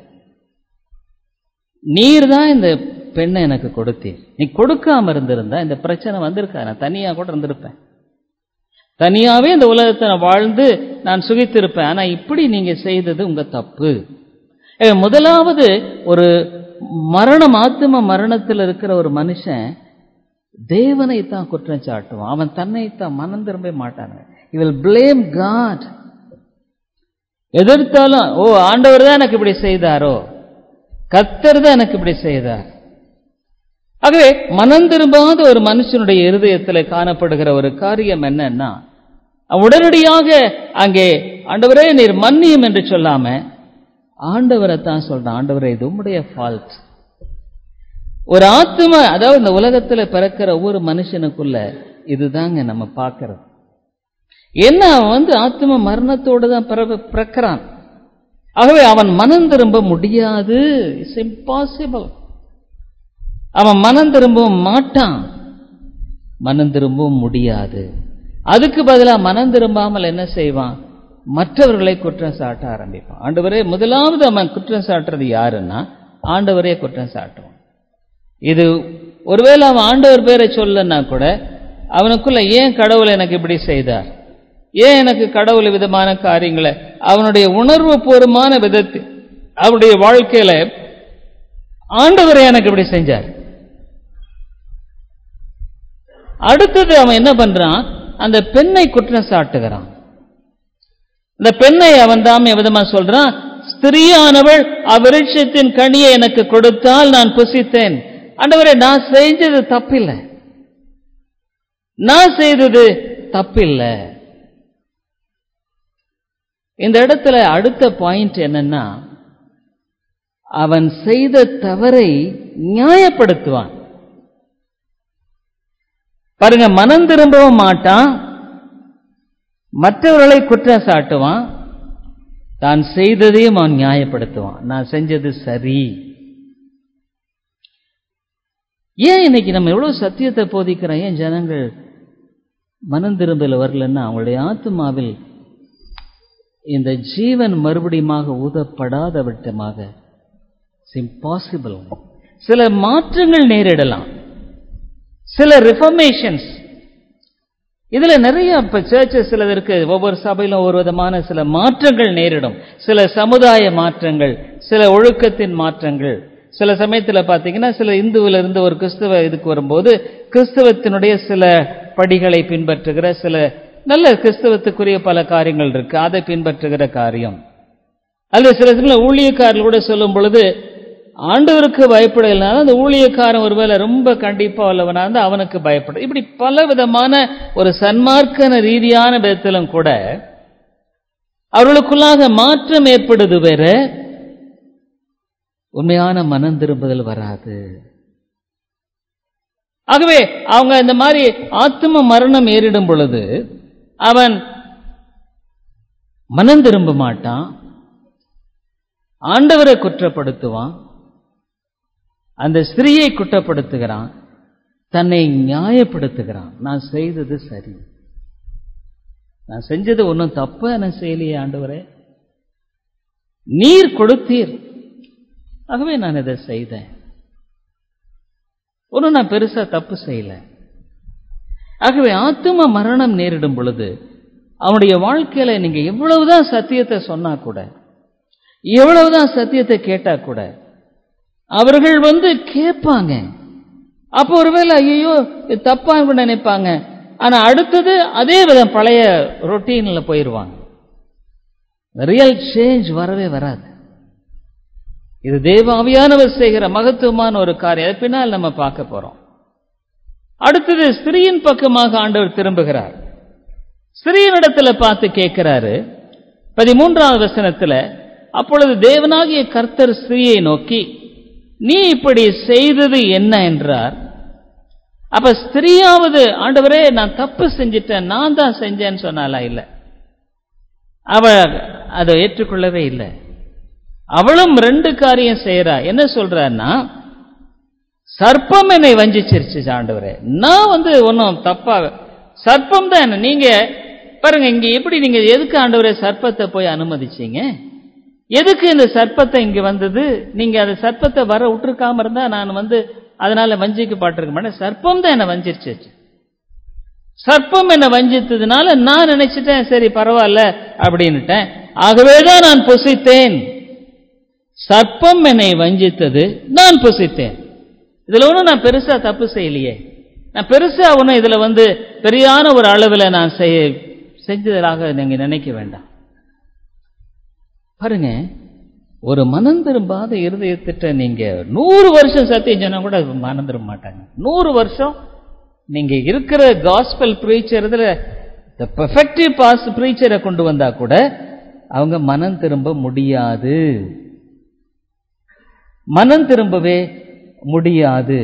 நீர் தான் இந்த பெண்ணை எனக்கு கொடுத்தீர் நீ கொடுக்காம இருந்திருந்தா இந்த பிரச்சனை வந்திருக்கா நான் தனியா கூட இருந்திருப்பேன் தனியாவே இந்த உலகத்தை நான் வாழ்ந்து நான் சுகித்திருப்பேன் ஆனா இப்படி நீங்க செய்தது உங்க தப்பு முதலாவது ஒரு மரணம் ஆத்ம மரணத்தில் இருக்கிற ஒரு மனுஷன் தேவனை தான் குற்றம் சாட்டுவான் அவன் தன்னை தான் மனம் திரும்ப மாட்டான இவள் பிளேம் காட் எதிர்த்தாலும் ஓ ஆண்டவர் தான் எனக்கு இப்படி செய்தாரோ கத்தர் தான் எனக்கு இப்படி செய்தார் ஆகவே மனம் திரும்பாத ஒரு மனுஷனுடைய இருதயத்தில் காணப்படுகிற ஒரு காரியம் என்னன்னா உடனடியாக அங்கே ஆண்டவரே நீர் மன்னியும் என்று சொல்லாம ஆண்டவரை தான் சொல்றான் ஆண்டவரே இது உம்முடைய ஃபால்ட் ஒரு ஆத்ம அதாவது இந்த உலகத்துல பிறக்கிற ஒவ்வொரு மனுஷனுக்குள்ள இதுதாங்க நம்ம பார்க்கறது என்ன அவன் வந்து ஆத்ம மரணத்தோடு தான் பிறக்கிறான் ஆகவே அவன் மனம் திரும்ப முடியாது இட்ஸ் இம்பாசிபிள் அவன் மனம் திரும்பவும் மாட்டான் மனம் திரும்பவும் முடியாது அதுக்கு பதிலாக மனம் திரும்பாமல் என்ன செய்வான் மற்றவர்களை குற்றம் சாட்ட ஆரம்பிப்பான் ஆண்டவரே முதலாவது அவன் குற்றம் சாட்டுறது யாருன்னா ஆண்டவரே குற்றம் சாட்டுவான் இது ஒருவேளை அவன் ஆண்டவர் பேரை சொல்லனா கூட அவனுக்குள்ள ஏன் கடவுள் எனக்கு இப்படி செய்தார் ஏன் எனக்கு கடவுள் விதமான காரியங்களை அவனுடைய உணர்வு பூர்வமான விதத்தில் அவனுடைய வாழ்க்கையில ஆண்டவரை எனக்கு இப்படி செஞ்சார் அடுத்தது அவன் என்ன பண்றான் அந்த பெண்ணை குற்றம் சாட்டுகிறான் இந்த பெண்ணை அவன் தாமே விதமா சொல்றான் ஸ்திரியானவள் அவ்விருட்சத்தின் கனியை எனக்கு கொடுத்தால் நான் புசித்தேன் ஆண்டவரே நான் செஞ்சது தப்பில்லை நான் செய்தது தப்பில்லை இந்த இடத்துல அடுத்த பாயிண்ட் என்னன்னா அவன் செய்த தவறை நியாயப்படுத்துவான் பாருங்க மனம் திரும்பவும் மாட்டான் மற்றவர்களை குற்றம் சாட்டுவான் தான் செய்ததையும் அவன் நியாயப்படுத்துவான் நான் செஞ்சது சரி ஏன் இன்னைக்கு நம்ம எவ்வளவு சத்தியத்தை போதிக்கிறோம் ஏன் ஜனங்கள் மனம் திரும்பல வரலன்னா அவங்களுடைய ஆத்மாவில் இந்த ஜீவன் மறுபடியுமாக ஊதப்படாத விட்டமாக இம்பாசிபிள் சில மாற்றங்கள் நேரிடலாம் சில ரிஃபர்மேஷன்ஸ் இதுல நிறைய இப்ப சர்ச்சஸ் சிலது இருக்கு ஒவ்வொரு சபையிலும் ஒவ்வொரு விதமான சில மாற்றங்கள் நேரிடும் சில சமுதாய மாற்றங்கள் சில ஒழுக்கத்தின் மாற்றங்கள் சில சமயத்துல பாத்தீங்கன்னா சில இந்துவில இருந்து ஒரு கிறிஸ்தவ இதுக்கு வரும்போது கிறிஸ்தவத்தினுடைய சில படிகளை பின்பற்றுகிற சில நல்ல கிறிஸ்தவத்துக்குரிய பல காரியங்கள் இருக்கு அதை பின்பற்றுகிற காரியம் அல்லது சில சமயம் ஊழியக்காரர்கள் கூட சொல்லும் பொழுது ஆண்டவருக்கு பயப்படலாம் அந்த ஊழியக்காரன் ஒருவேளை ரொம்ப கண்டிப்பா உள்ளவனா இருந்தா அவனுக்கு பயப்பட இப்படி பல விதமான ஒரு சன்மார்க்கன ரீதியான விதத்திலும் கூட அவர்களுக்குள்ளாக மாற்றம் ஏற்படுது வேற உண்மையான மனம் திரும்புதல் வராது ஆகவே அவங்க இந்த மாதிரி ஆத்ம மரணம் ஏறிடும் பொழுது அவன் மனம் திரும்ப மாட்டான் ஆண்டவரை குற்றப்படுத்துவான் அந்த ஸ்திரீயை குற்றப்படுத்துகிறான் தன்னை நியாயப்படுத்துகிறான் நான் செய்தது சரி நான் செஞ்சது ஒன்றும் தப்பா நான் செய்யலையே ஆண்டவரே நீர் கொடுத்தீர் ஆகவே நான் இதை செய்தேன் ஒன்றும் நான் பெருசா தப்பு செய்யல ஆகவே ஆத்தும மரணம் நேரிடும் பொழுது அவனுடைய வாழ்க்கையில நீங்க எவ்வளவுதான் சத்தியத்தை சொன்னா கூட எவ்வளவுதான் சத்தியத்தை கேட்டா கூட அவர்கள் வந்து கேட்பாங்க அப்போ ஒருவேளை ஐயோ தப்பா நினைப்பாங்க ஆனா அடுத்தது அதே விதம் பழைய ரொட்டீன்ல போயிருவாங்க ரியல் சேஞ்ச் வரவே வராது இது தேவாவியானவர் செய்கிற மகத்துவமான ஒரு காரியம் அதை பின்னால் நம்ம பார்க்க போறோம் அடுத்தது ஸ்திரீயின் பக்கமாக ஆண்டவர் திரும்புகிறார் ஸ்திரீனிடத்துல பார்த்து கேட்கிறாரு பதிமூன்றாவது வசனத்துல அப்பொழுது தேவனாகிய கர்த்தர் ஸ்திரீயை நோக்கி நீ இப்படி செய்தது என்ன என்றார் அப்ப ஸ்திரீயாவது ஆண்டவரே நான் தப்பு செஞ்சிட்டேன் நான் தான் செஞ்சேன்னு சொன்னாலா இல்ல அவ அதை ஏற்றுக்கொள்ளவே இல்லை அவளும் ரெண்டு காரியம் செய்யறா என்ன சொல்றான்னா சர்ப்பம் என்னை வஞ்சிச்சிருச்சு ஆண்டவரே நான் வந்து ஒன்றும் தப்பா சர்ப்பம் தான் என்ன நீங்க பாருங்க இங்க எப்படி நீங்க எதுக்கு ஆண்டவரே சர்ப்பத்தை போய் அனுமதிச்சீங்க எதுக்கு இந்த சர்ப்பத்தை இங்க வந்தது நீங்க அந்த சர்ப்பத்தை வர விட்டுருக்காம இருந்தா நான் வந்து அதனால வஞ்சிக்கப்பட்டிருக்க மாட்டேன் சர்ப்பம் தான் என்ன வஞ்சிருச்சு சர்ப்பம் என்ன வஞ்சித்ததுனால நான் நினைச்சிட்டேன் சரி பரவாயில்ல அப்படின்னுட்டேன் ஆகவேதான் நான் புசித்தேன் சர்ப்பம் என்னை வஞ்சித்தது நான் புசித்தேன் இதுல ஒன்றும் நான் பெருசா தப்பு செய்யலையே நான் பெருசா ஒன்றும் இதுல வந்து பெரியான ஒரு அளவில் நான் செய்ய செஞ்சதாக நீங்க நினைக்க வேண்டாம் பாருங்க ஒரு மனம் திரும்பாத இருதயத்திட்ட நீங்க நூறு வருஷம் சத்தியம் சொன்னா கூட மனம் திரும்ப மாட்டாங்க நூறு வருஷம் நீங்க இருக்கிற காஸ்பல் ப்ரீச்சர் இதுல பெர்ஃபெக்டிவ் பாஸ் ப்ரீச்சரை கொண்டு வந்தா கூட அவங்க மனம் திரும்ப முடியாது மனம் திரும்பவே முடியாது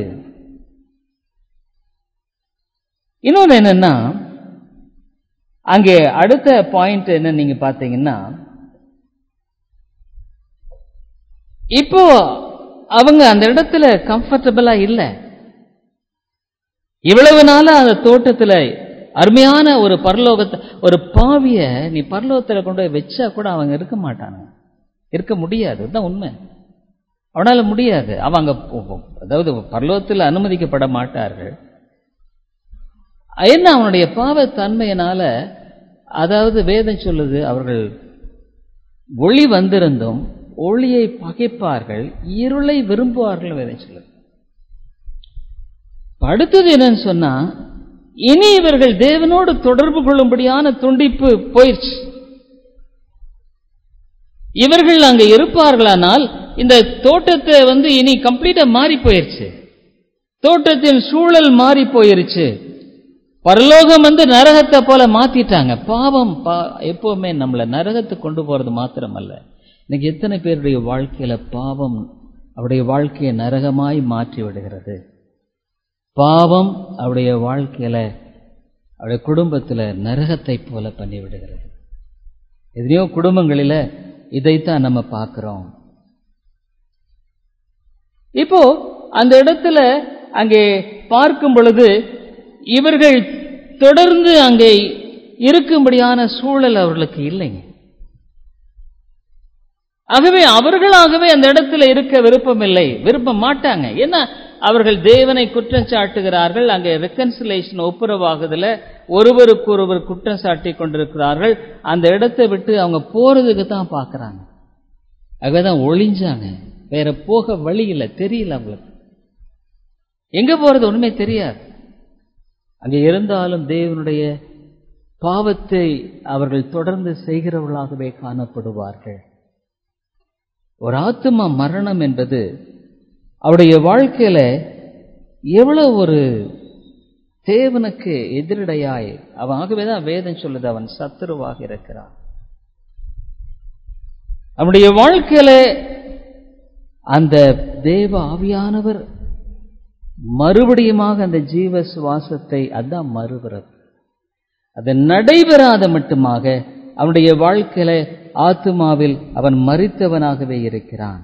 இன்னொன்று என்னன்னா அங்கே அடுத்த பாயிண்ட் என்ன நீங்க பார்த்தீங்கன்னா இப்போ அவங்க அந்த இடத்துல கம்ஃபர்டபுளா இல்லை இவ்வளவு நாளா அந்த தோட்டத்துல அருமையான ஒரு பரலோகத்தை ஒரு பாவிய நீ பரலோகத்தில் கொண்டு போய் வச்சா கூட அவங்க இருக்க மாட்டாங்க இருக்க முடியாது அதுதான் உண்மை அவனால முடியாது அவங்க அதாவது பரலோகத்தில் அனுமதிக்கப்பட மாட்டார்கள் என்ன அவனுடைய பாவத்தன்மையினால அதாவது வேதம் சொல்லுது அவர்கள் ஒளி வந்திருந்தும் ஒளியை பகைப்பார்கள் இருளை விரும்புவார்கள் வேதம் சொல்லுது அடுத்தது என்னன்னு சொன்னா இனி இவர்கள் தேவனோடு தொடர்பு கொள்ளும்படியான துண்டிப்பு போயிடுச்சு இவர்கள் அங்க இருப்பார்களானால் இந்த தோட்டத்தை வந்து இனி கம்ப்ளீட்டா மாறி போயிருச்சு தோட்டத்தின் சூழல் மாறி போயிருச்சு பரலோகம் வந்து நரகத்தை போல மாத்திட்டாங்க பாவம் பா எப்பவுமே நம்மளை நரகத்துக்கு கொண்டு போறது மாத்திரமல்ல இன்னைக்கு எத்தனை பேருடைய வாழ்க்கையில பாவம் அவருடைய வாழ்க்கையை நரகமாய் மாற்றி விடுகிறது பாவம் அவருடைய வாழ்க்கையில அவருடைய குடும்பத்துல நரகத்தை போல பண்ணி விடுகிறது எத்தனையோ குடும்பங்களில இதைத்தான் நம்ம பார்க்கிறோம் இப்போ அந்த இடத்துல அங்கே பார்க்கும் பொழுது இவர்கள் தொடர்ந்து அங்கே இருக்கும்படியான சூழல் அவர்களுக்கு இல்லைங்க ஆகவே அவர்களாகவே அந்த இடத்துல இருக்க விருப்பம் இல்லை விருப்பம் மாட்டாங்க ஏன்னா அவர்கள் தேவனை குற்றம் சாட்டுகிறார்கள் அங்கே ரெக்கன்சிலேஷன் ஒப்புரவாகுதுல ஒருவருக்கு ஒருவர் குற்றம் சாட்டி கொண்டிருக்கிறார்கள் அந்த இடத்தை விட்டு அவங்க போறதுக்கு தான் பார்க்கறாங்க அங்கதான் ஒளிஞ்சாங்க வேற போக வழி இல்லை தெரியல அவங்களுக்கு எங்க போறது ஒண்ணுமே தெரியாது அங்கே இருந்தாலும் தேவனுடைய பாவத்தை அவர்கள் தொடர்ந்து செய்கிறவர்களாகவே காணப்படுவார்கள் ஒரு ஆத்மா மரணம் என்பது அவருடைய வாழ்க்கையில எவ்வளவு ஒரு தேவனுக்கு எதிரடையாய் அவன் ஆகவேதான் வேதம் சொல்லுது அவன் சத்துருவாக இருக்கிறான் அவனுடைய வாழ்க்கையில அந்த தேவ ஆவியானவர் மறுபடியுமாக அந்த ஜீவ சுவாசத்தை அதான் மறுபிறப்பு அது நடைபெறாத மட்டுமாக அவனுடைய வாழ்க்கையில ஆத்துமாவில் அவன் மறித்தவனாகவே இருக்கிறான்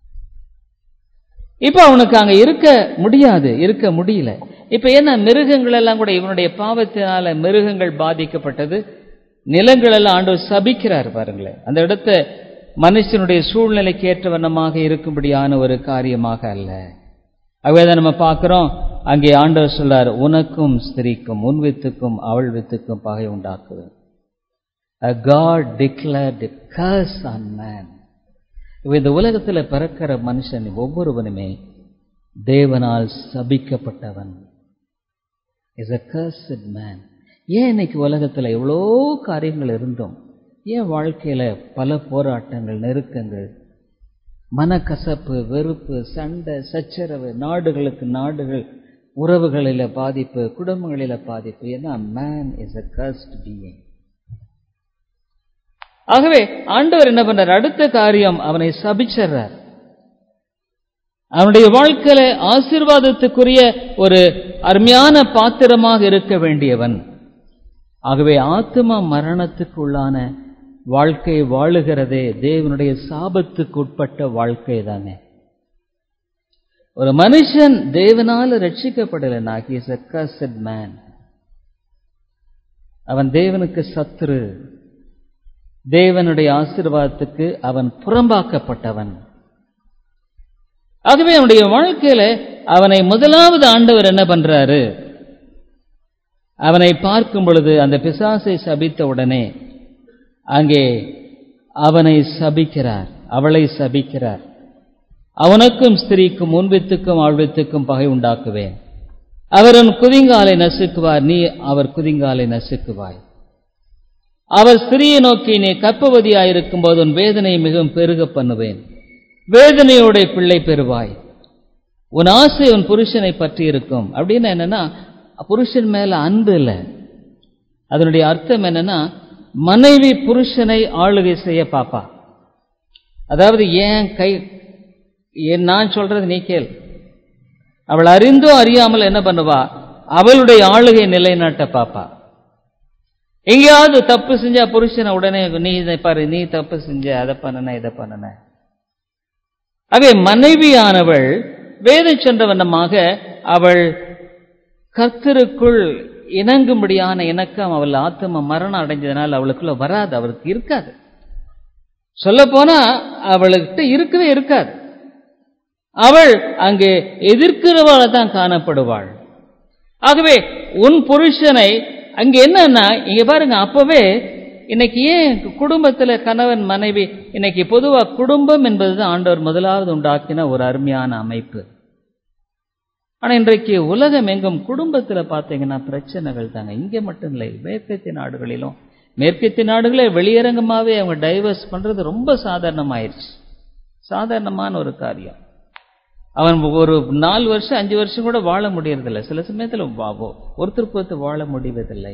இப்ப அவனுக்கு அங்க இருக்க முடியாது இருக்க முடியல இப்ப என்ன மிருகங்கள் எல்லாம் கூட இவனுடைய பாவத்தினால மிருகங்கள் பாதிக்கப்பட்டது நிலங்கள் எல்லாம் ஆண்டவர் சபிக்கிறார் பாருங்களேன் அந்த இடத்த மனுஷனுடைய சூழ்நிலைக்கு ஏற்ற வண்ணமாக இருக்கும்படியான ஒரு காரியமாக அல்ல அவைதான் நம்ம பார்க்கிறோம் அங்கே ஆண்டவர் சொல்லார் உனக்கும் ஸ்திரீக்கும் உன் வித்துக்கும் அவள் வித்துக்கும் பகை உண்டாக்குவேன் A God declared a curse on man. இந்த உலகத்தில் பிறக்கிற மனுஷன் ஒவ்வொருவனுமே தேவனால் சபிக்கப்பட்டவன் இஸ் a cursed man. ஏன் இன்னைக்கு உலகத்தில் எவ்வளோ காரியங்கள் இருந்தோம் ஏன் வாழ்க்கையில பல போராட்டங்கள் நெருக்கங்கள் மனக்கசப்பு வெறுப்பு சண்டை சச்சரவு நாடுகளுக்கு நாடுகள் உறவுகளில பாதிப்பு குடும்பங்களில பாதிப்பு ஏன்னா man is a cursed being ஆகவே ஆண்டவர் என்ன பண்றார் அடுத்த காரியம் அவனை சபிச்சர்றார் அவனுடைய வாழ்க்கையில ஆசீர்வாதத்துக்குரிய ஒரு அருமையான பாத்திரமாக இருக்க வேண்டியவன் ஆகவே ஆத்மா மரணத்துக்கு உள்ளான வாழ்க்கை வாழுகிறதே தேவனுடைய சாபத்துக்கு உட்பட்ட வாழ்க்கை தானே ஒரு மனுஷன் தேவனால ரட்சிக்கப்படலைன்னா he is a cursed man அவன் தேவனுக்கு சத்துரு தேவனுடைய ஆசீர்வாதத்துக்கு அவன் புறம்பாக்கப்பட்டவன் ஆகவே அவனுடைய வாழ்க்கையில அவனை முதலாவது ஆண்டவர் என்ன பண்றாரு அவனை பார்க்கும் பொழுது அந்த பிசாசை சபித்த உடனே அங்கே அவனை சபிக்கிறார் அவளை சபிக்கிறார் அவனுக்கும் ஸ்திரீக்கும் முன்வித்துக்கும் ஆழ்வித்துக்கும் பகை உண்டாக்குவேன் அவர் உன் குதிங்காலை நசுக்குவார் நீ அவர் குதிங்காலை நசுக்குவாய் அவர் ஸ்திரியை நோக்கி நீ கற்பவதியாயிருக்கும் போது உன் வேதனையை மிகவும் பெருக பண்ணுவேன் வேதனையோட பிள்ளை பெறுவாய் உன் ஆசை உன் புருஷனை பற்றி இருக்கும் அப்படின்னு என்னன்னா புருஷன் மேல அன்பு இல்லை அதனுடைய அர்த்தம் என்னன்னா மனைவி புருஷனை ஆளுகை செய்ய பாப்பா அதாவது ஏன் கை ஏன் நான் சொல்றது நீ கேள் அவள் அறிந்தோ அறியாமல் என்ன பண்ணுவா அவளுடைய ஆளுகை நிலைநாட்ட பாப்பா எங்கேயாவது தப்பு செஞ்சா புருஷனை உடனே நீ இதை பாரு நீ தப்பு செஞ்ச அதை பண்ணன இதை பண்ணன ஆகவே மனைவியானவள் வேத சொன்னவண்ணமாக அவள் கர்த்தருக்குள் இணங்கும்படியான இணக்கம் அவள் ஆத்ம மரணம் அடைஞ்சதுனால் அவளுக்குள்ள வராது அவளுக்கு இருக்காது சொல்ல போனா அவளுக்கிட்ட இருக்கவே இருக்காது அவள் அங்கே எதிர்க்கிறவள தான் காணப்படுவாள் ஆகவே உன் புருஷனை அங்க என்னன்னா இங்க பாருங்க அப்பவே இன்னைக்கு ஏன் குடும்பத்துல கணவன் மனைவி இன்னைக்கு பொதுவா குடும்பம் என்பதுதான் ஆண்டவர் முதலாவது உண்டாக்கின ஒரு அருமையான அமைப்பு ஆனா இன்றைக்கு உலகம் எங்கும் குடும்பத்துல பாத்தீங்கன்னா பிரச்சனைகள் தாங்க இங்க மட்டும் இல்லை மேற்கத்திய நாடுகளிலும் மேற்கத்திய நாடுகளே வெளியரங்கமாவே அவங்க டைவர்ஸ் பண்றது ரொம்ப சாதாரணமாயிருச்சு சாதாரணமான ஒரு காரியம் அவன் ஒரு நாலு வருஷம் அஞ்சு வருஷம் கூட வாழ முடியறதில்லை சில சமயத்தில் ஒருத்தருக்கு ஒருத்தர் வாழ முடிவதில்லை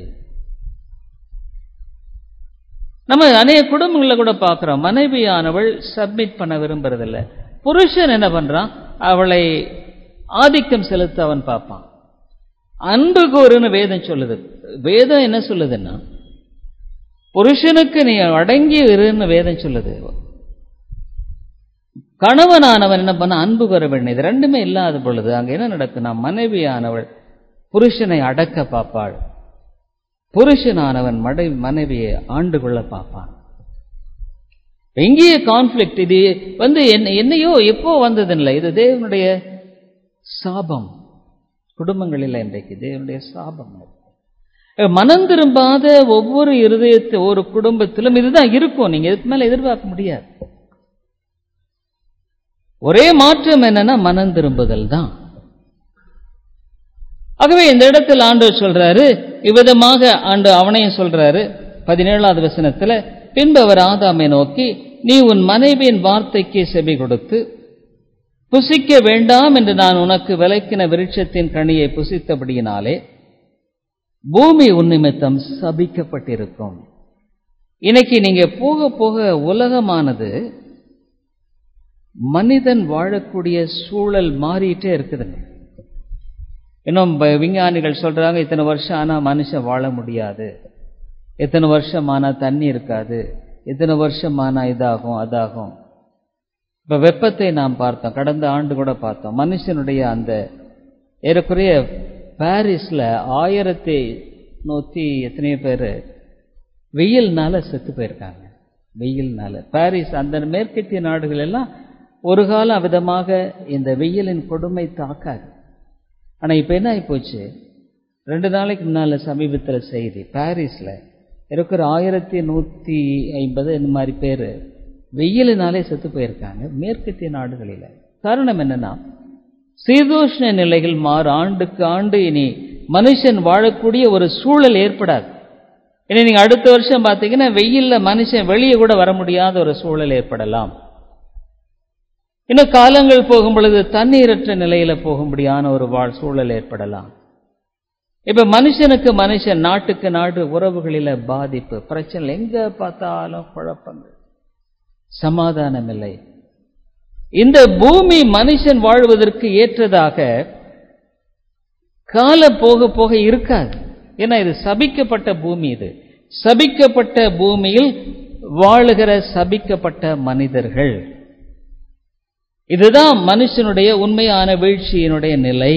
நம்ம அநேக குடும்பங்களில் கூட பார்க்கிறோம் மனைவியானவள் சப்மிட் பண்ண விரும்புறதில்ல புருஷன் என்ன பண்றான் அவளை ஆதிக்கம் செலுத்த அவன் பார்ப்பான் அன்பு கூறுன்னு வேதம் சொல்லுது வேதம் என்ன சொல்லுதுன்னா புருஷனுக்கு நீ அடங்கி இருன்னு வேதம் சொல்லுது கணவனானவன் என்ன பண்ண அன்பு கூற வேண்டும் இது ரெண்டுமே இல்லாத பொழுது அங்க என்ன நடக்குன்னா மனைவியானவள் புருஷனை அடக்க பார்ப்பாள் புருஷனானவன் மடை மனைவியை ஆண்டு கொள்ள பார்ப்பான் எங்கேயே கான்ஃபிளிக்ட் இது வந்து என்னையோ எப்போ வந்ததில்லை இது தேவனுடைய சாபம் குடும்பங்களில் இன்றைக்கு தேவனுடைய சாபம் மனம் திரும்பாத ஒவ்வொரு இருதயத்தை ஒரு குடும்பத்திலும் இதுதான் இருக்கும் நீங்க இதுக்கு மேல எதிர்பார்க்க முடியாது ஒரே மாற்றம் என்னன்னா மனம் திரும்புதல் தான் ஆகவே இந்த இடத்தில் ஆண்டவர் சொல்றாரு இவ்விதமாக ஆண்டு அவனையும் சொல்றாரு பதினேழாவது வசனத்துல பின்பு அவர் ஆதாமை நோக்கி நீ உன் மனைவியின் வார்த்தைக்கு செவி கொடுத்து புசிக்க வேண்டாம் என்று நான் உனக்கு விலைக்கின விருட்சத்தின் கனியை புசித்தபடியினாலே பூமி உன்னிமித்தம் சபிக்கப்பட்டிருக்கும் இன்னைக்கு நீங்க போக போக உலகமானது மனிதன் வாழக்கூடிய சூழல் மாறிட்டே இருக்குதுங்க இன்னும் விஞ்ஞானிகள் சொல்றாங்க இத்தனை வருஷம் ஆனா மனுஷன் வாழ முடியாது எத்தனை வருஷம் ஆனா தண்ணி இருக்காது எத்தனை வருஷம் ஆனா இதாகும் அதாகும் இப்ப வெப்பத்தை நாம் பார்த்தோம் கடந்த ஆண்டு கூட பார்த்தோம் மனுஷனுடைய அந்த ஏறக்குறைய பாரிஸ்ல ஆயிரத்தி நூத்தி எத்தனையோ பேர் வெயில்னால செத்து போயிருக்காங்க வெயில்னால பாரிஸ் அந்த மேற்கத்திய நாடுகள் எல்லாம் ஒரு காலம் விதமாக இந்த வெயிலின் கொடுமை தாக்காது ஆனா இப்ப என்ன ஆகி போச்சு ரெண்டு நாளைக்கு முன்னால சமீபத்தில் செய்தி பாரிஸ்ல இருக்கிற ஆயிரத்தி நூத்தி ஐம்பது இந்த மாதிரி பேர் வெயிலினாலே செத்து போயிருக்காங்க மேற்கத்திய நாடுகளில் காரணம் என்னன்னா சீதோஷ்ண நிலைகள் மாறு ஆண்டுக்கு ஆண்டு இனி மனுஷன் வாழக்கூடிய ஒரு சூழல் ஏற்படாது இனி நீங்க அடுத்த வருஷம் பார்த்தீங்கன்னா வெயில்ல மனுஷன் வெளியே கூட வர முடியாத ஒரு சூழல் ஏற்படலாம் இன்னும் காலங்கள் போகும் பொழுது தண்ணீரற்ற நிலையில போகும்படியான ஒரு வாழ் சூழல் ஏற்படலாம் இப்ப மனுஷனுக்கு மனுஷன் நாட்டுக்கு நாடு உறவுகளில பாதிப்பு பிரச்சனை எங்க பார்த்தாலும் குழப்பங்கள் சமாதானம் இல்லை இந்த பூமி மனுஷன் வாழ்வதற்கு ஏற்றதாக காலம் போக போக இருக்காது ஏன்னா இது சபிக்கப்பட்ட பூமி இது சபிக்கப்பட்ட பூமியில் வாழுகிற சபிக்கப்பட்ட மனிதர்கள் இதுதான் மனுஷனுடைய உண்மையான வீழ்ச்சியினுடைய நிலை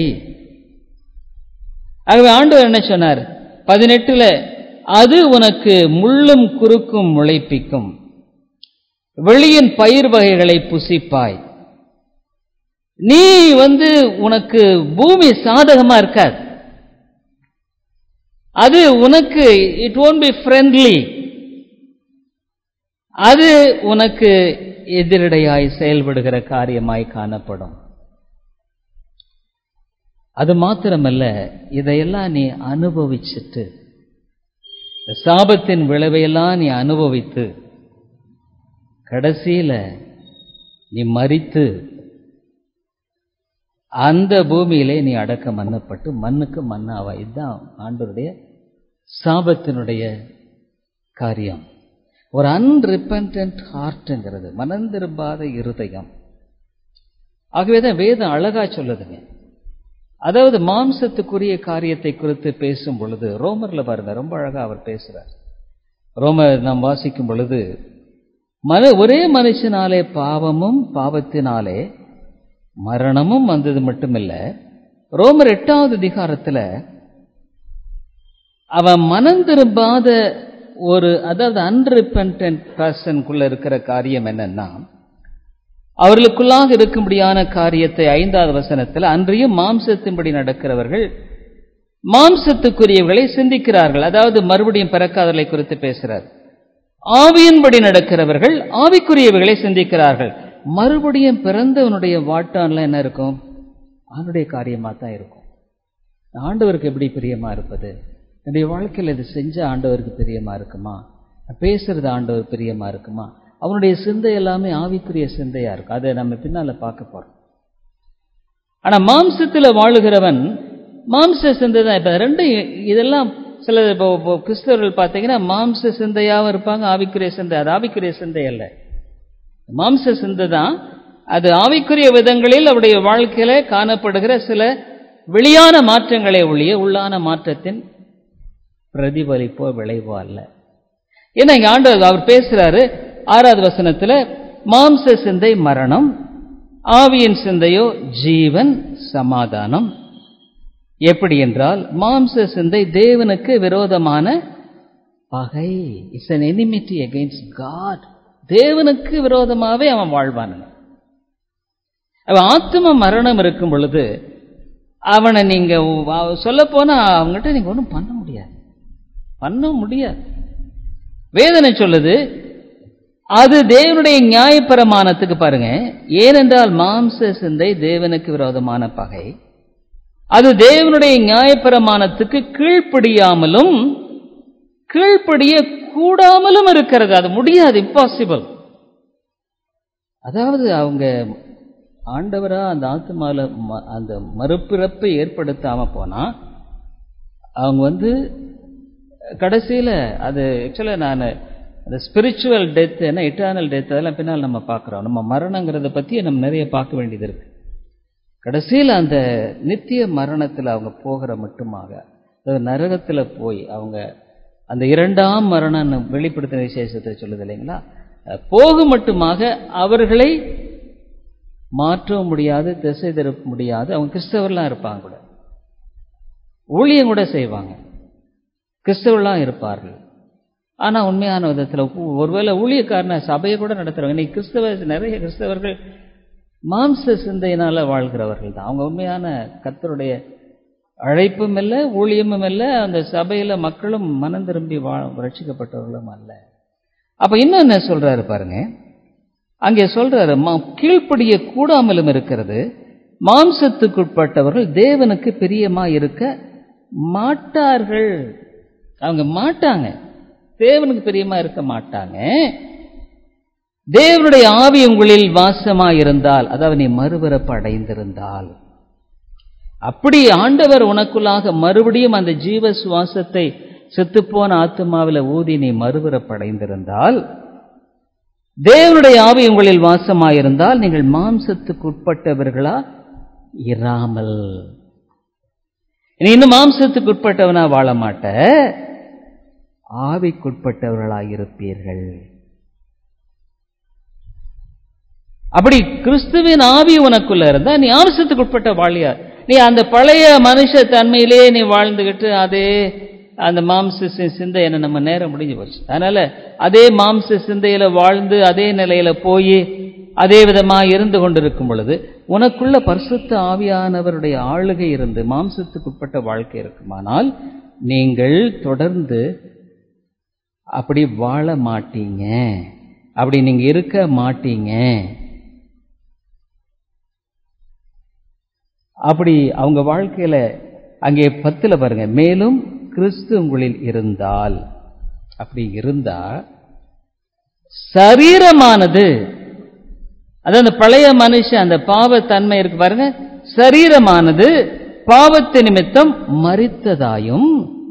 ஆகவே ஆண்டவர் என்ன சொன்னார் பதினெட்டுல அது உனக்கு முள்ளும் குறுக்கும் முளைப்பிக்கும் வெளியின் பயிர் வகைகளை புசிப்பாய் நீ வந்து உனக்கு பூமி சாதகமா இருக்காது அது உனக்கு இட் ஓன்ட் பி ஃப்ரெண்ட்லி அது உனக்கு எதிரடையாய் செயல்படுகிற காரியமாய் காணப்படும் அது மாத்திரமல்ல இதையெல்லாம் நீ அனுபவிச்சுட்டு சாபத்தின் விளைவையெல்லாம் நீ அனுபவித்து கடைசியில நீ மறித்து அந்த பூமியிலே நீ அடக்கம் மன்னப்பட்டு மண்ணுக்கு மண்ணாவா இதுதான் ஆண்டருடைய சாபத்தினுடைய காரியம் ஒரு அன்ரிப்பன்ட் ஹார்ட்ங்கிறது மனம் திரும்பாத இருதயம் ஆகவேதான் வேதம் அழகா சொல்லுதுங்க அதாவது மாம்சத்துக்குரிய காரியத்தை குறித்து பேசும் பொழுது ரோமர்ல பாருங்க ரொம்ப அழகா அவர் பேசுறார் ரோமர் நாம் வாசிக்கும் பொழுது மன ஒரே மனுஷனாலே பாவமும் பாவத்தினாலே மரணமும் வந்தது மட்டுமில்ல ரோமர் எட்டாவது அதிகாரத்துல அவன் மனம் திரும்பாத ஒரு அதாவது அன்ரிப்பன்ட் பர்சனுக்குள்ள இருக்கிற காரியம் என்னன்னா அவர்களுக்குள்ளாக இருக்கும்படியான காரியத்தை ஐந்தாவது வசனத்தில் அன்றியும் மாம்சத்தின்படி நடக்கிறவர்கள் மாம்சத்துக்குரியவர்களை சிந்திக்கிறார்கள் அதாவது மறுபடியும் பிறக்காதலை குறித்து பேசுறார் ஆவியின்படி நடக்கிறவர்கள் ஆவிக்குரியவர்களை சிந்திக்கிறார்கள் மறுபடியும் பிறந்தவனுடைய வாட்டான்ல என்ன இருக்கும் அவனுடைய காரியமா தான் இருக்கும் ஆண்டவருக்கு எப்படி பிரியமா இருப்பது என்னுடைய வாழ்க்கையில் இது செஞ்ச ஆண்டவருக்கு பிரியமா இருக்குமா பேசுறது ஆண்டவர் பிரியமா இருக்குமா அவனுடைய சிந்தை எல்லாமே ஆவிக்குரிய சிந்தையா இருக்கும் அதை நம்ம பின்னால பார்க்க போறோம் ஆனா மாம்சத்துல வாழுகிறவன் மாம்ச சிந்தை தான் இப்ப ரெண்டு இதெல்லாம் சில இப்போ இப்போ கிறிஸ்தவர்கள் பார்த்தீங்கன்னா மாம்ச சிந்தையாகவும் இருப்பாங்க ஆவிக்குரிய சிந்தை அது ஆவிக்குரிய சிந்தை அல்ல மாம்ச சிந்தை தான் அது ஆவிக்குரிய விதங்களில் அவருடைய வாழ்க்கையில காணப்படுகிற சில வெளியான மாற்றங்களே ஒழிய உள்ளான மாற்றத்தின் பிரதிபலிப்போ விளைவோ அல்ல ஏன்னா இங்க ஆண்டவர் அவர் பேசுறாரு ஆறாவது வசனத்துல மாம்ச சிந்தை மரணம் ஆவியின் சிந்தையோ ஜீவன் சமாதானம் எப்படி என்றால் மாம்ச சிந்தை தேவனுக்கு விரோதமான பகை it's an enmity against God தேவனுக்கு விரோதமாவே அவன் வாழ்வான் அவன் ஆத்ம மரணம் இருக்கும் பொழுது அவனை நீங்க சொல்ல போனா அவங்ககிட்ட நீங்க ஒன்றும் பண்ண முடியாது பண்ண முடியாது வேதனை சொல்லுது அது தேவனுடைய நியாயப்பிரமாணத்துக்கு பாருங்க ஏனென்றால் மாம்ச சிந்தை தேவனுக்கு விரோதமான பகை அது தேவனுடைய நியாயப்பிரமாணத்துக்கு கீழ்ப்படியாமலும் கீழ்ப்படிய கூடாமலும் இருக்கிறது அது முடியாது இம்பாசிபிள் அதாவது அவங்க ஆண்டவரா அந்த ஆத்மால அந்த மறுபிறப்பை ஏற்படுத்தாம போனா அவங்க வந்து கடைசியில அது ஆக்சுவலாக நான் அந்த ஸ்பிரிச்சுவல் டெத் என்ன இட்டர்னல் டெத் அதெல்லாம் பின்னால் நம்ம பார்க்குறோம் நம்ம மரணங்கிறத பற்றி நம்ம நிறைய பார்க்க வேண்டியது இருக்கு கடைசியில் அந்த நித்திய மரணத்தில் அவங்க போகிற மட்டுமாக அதாவது நரகத்தில் போய் அவங்க அந்த இரண்டாம் மரணம் வெளிப்படுத்தின விசேஷத்தை சொல்லுது இல்லைங்களா போக மட்டுமாக அவர்களை மாற்றவும் முடியாது திசை திருப்ப முடியாது அவங்க கிறிஸ்தவர்லாம் இருப்பாங்க கூட ஊழியம் கூட செய்வாங்க கிறிஸ்தவர்களாம் இருப்பார்கள் ஆனா உண்மையான விதத்தில் ஒருவேளை ஊழியக்காரன சபையை கூட நடத்துறவங்க இன்னைக்கு கிறிஸ்தவ நிறைய கிறிஸ்தவர்கள் மாம்ச சிந்தையினால வாழ்கிறவர்கள் தான் அவங்க உண்மையான கத்தருடைய அழைப்பும் இல்லை ஊழியமும் இல்லை அந்த சபையில மக்களும் மனம் திரும்பி வா ரட்சிக்கப்பட்டவர்களும் அல்ல அப்ப இன்னும் என்ன சொல்றாரு பாருங்க அங்கே சொல்றாரு கீழ்ப்படிய கூடாமலும் இருக்கிறது மாம்சத்துக்குட்பட்டவர்கள் தேவனுக்கு பிரியமா இருக்க மாட்டார்கள் அவங்க மாட்டாங்க தேவனுக்கு பிரியமா இருக்க மாட்டாங்க தேவனுடைய ஆவி உங்களில் வாசமா இருந்தால் அதாவது நீ மறுபிறப்பு அடைந்திருந்தால் அப்படி ஆண்டவர் உனக்குள்ளாக மறுபடியும் அந்த ஜீவ சுவாசத்தை செத்துப்போன ஆத்மாவில் ஊதி நீ மறுபிறப்படைந்திருந்தால் தேவனுடைய ஆவி உங்களில் வாசமாயிருந்தால் நீங்கள் மாம்சத்துக்கு உட்பட்டவர்களா இராமல் நீ இன்னும் மாம்சத்துக்கு உட்பட்டவனா வாழ மாட்ட ஆவிக்குட்பட்டவர்களாயிருப்பீர்கள் அப்படி கிறிஸ்துவின் ஆவி உனக்குள்ள இருந்தா நீ மாம்சத்துக்கு உட்பட்ட வாழியா நீ அந்த பழைய மனுஷ தன்மையிலே நீ வாழ்ந்துகிட்டு அதே அந்த மாம்ச சிந்தை என்ன நம்ம நேரம் முடிஞ்சு போச்சு அதனால அதே மாம்ச சிந்தையில வாழ்ந்து அதே நிலையில போய் அதே விதமா இருந்து கொண்டிருக்கும் பொழுது உனக்குள்ள பரிசுத்த ஆவியானவருடைய ஆளுகை இருந்து மாம்சத்துக்கு உட்பட்ட வாழ்க்கை இருக்குமானால் நீங்கள் தொடர்ந்து அப்படி வாழ மாட்டீங்க அப்படி நீங்க இருக்க மாட்டீங்க அப்படி அவங்க வாழ்க்கையில அங்கே பத்துல பாருங்க மேலும் கிறிஸ்து உங்களில் இருந்தால் அப்படி இருந்தா சரீரமானது அதாவது அந்த பழைய மனுஷன் அந்த பாவத்தன்மை இருக்கு பாருங்க சரீரமானது பாவத்து நிமித்தம் மறித்ததாயும்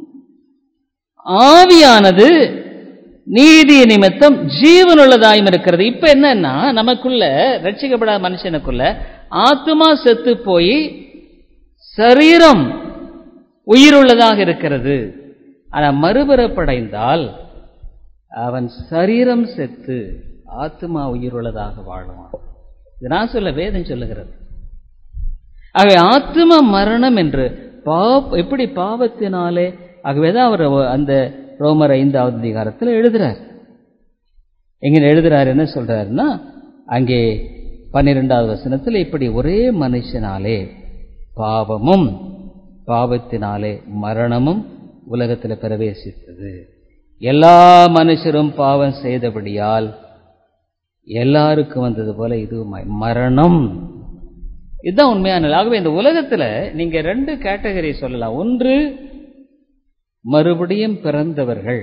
ஆவியானது நீதி நிமித்தம் ஜீவனுள்ளதாயும் இருக்கிறது இப்ப என்னன்னா நமக்குள்ள ரட்சிக்கப்படாத மனுஷனுக்குள்ள ஆத்மா செத்து போய் சரீரம் உயிருள்ளதாக இருக்கிறது ஆனா மறுபிறப்படைந்தால் அவன் சரீரம் செத்து ஆத்மா உயிருள்ளதாக வாழுவான் இது நான் சொல்ல வேதம் சொல்லுகிறது ஆகவே ஆத்ம மரணம் என்று பாப் எப்படி பாவத்தினாலே ஆகவேதான் அவர் அந்த ரோமர் ஐந்தாவது அதிகாரத்தில் எழுதுறார் எங்க எழுதுறாரு என்ன சொல்றாருன்னா அங்கே பன்னிரெண்டாவது வசனத்தில் இப்படி ஒரே மனுஷனாலே பாவமும் பாவத்தினாலே மரணமும் உலகத்தில் பிரவேசித்தது எல்லா மனுஷரும் பாவம் செய்தபடியால் எல்லாருக்கும் வந்தது போல இதுவும் மரணம் இதுதான் உண்மையான ஆகவே இந்த உலகத்துல நீங்க ரெண்டு கேட்டகரி சொல்லலாம் ஒன்று மறுபடியும் பிறந்தவர்கள்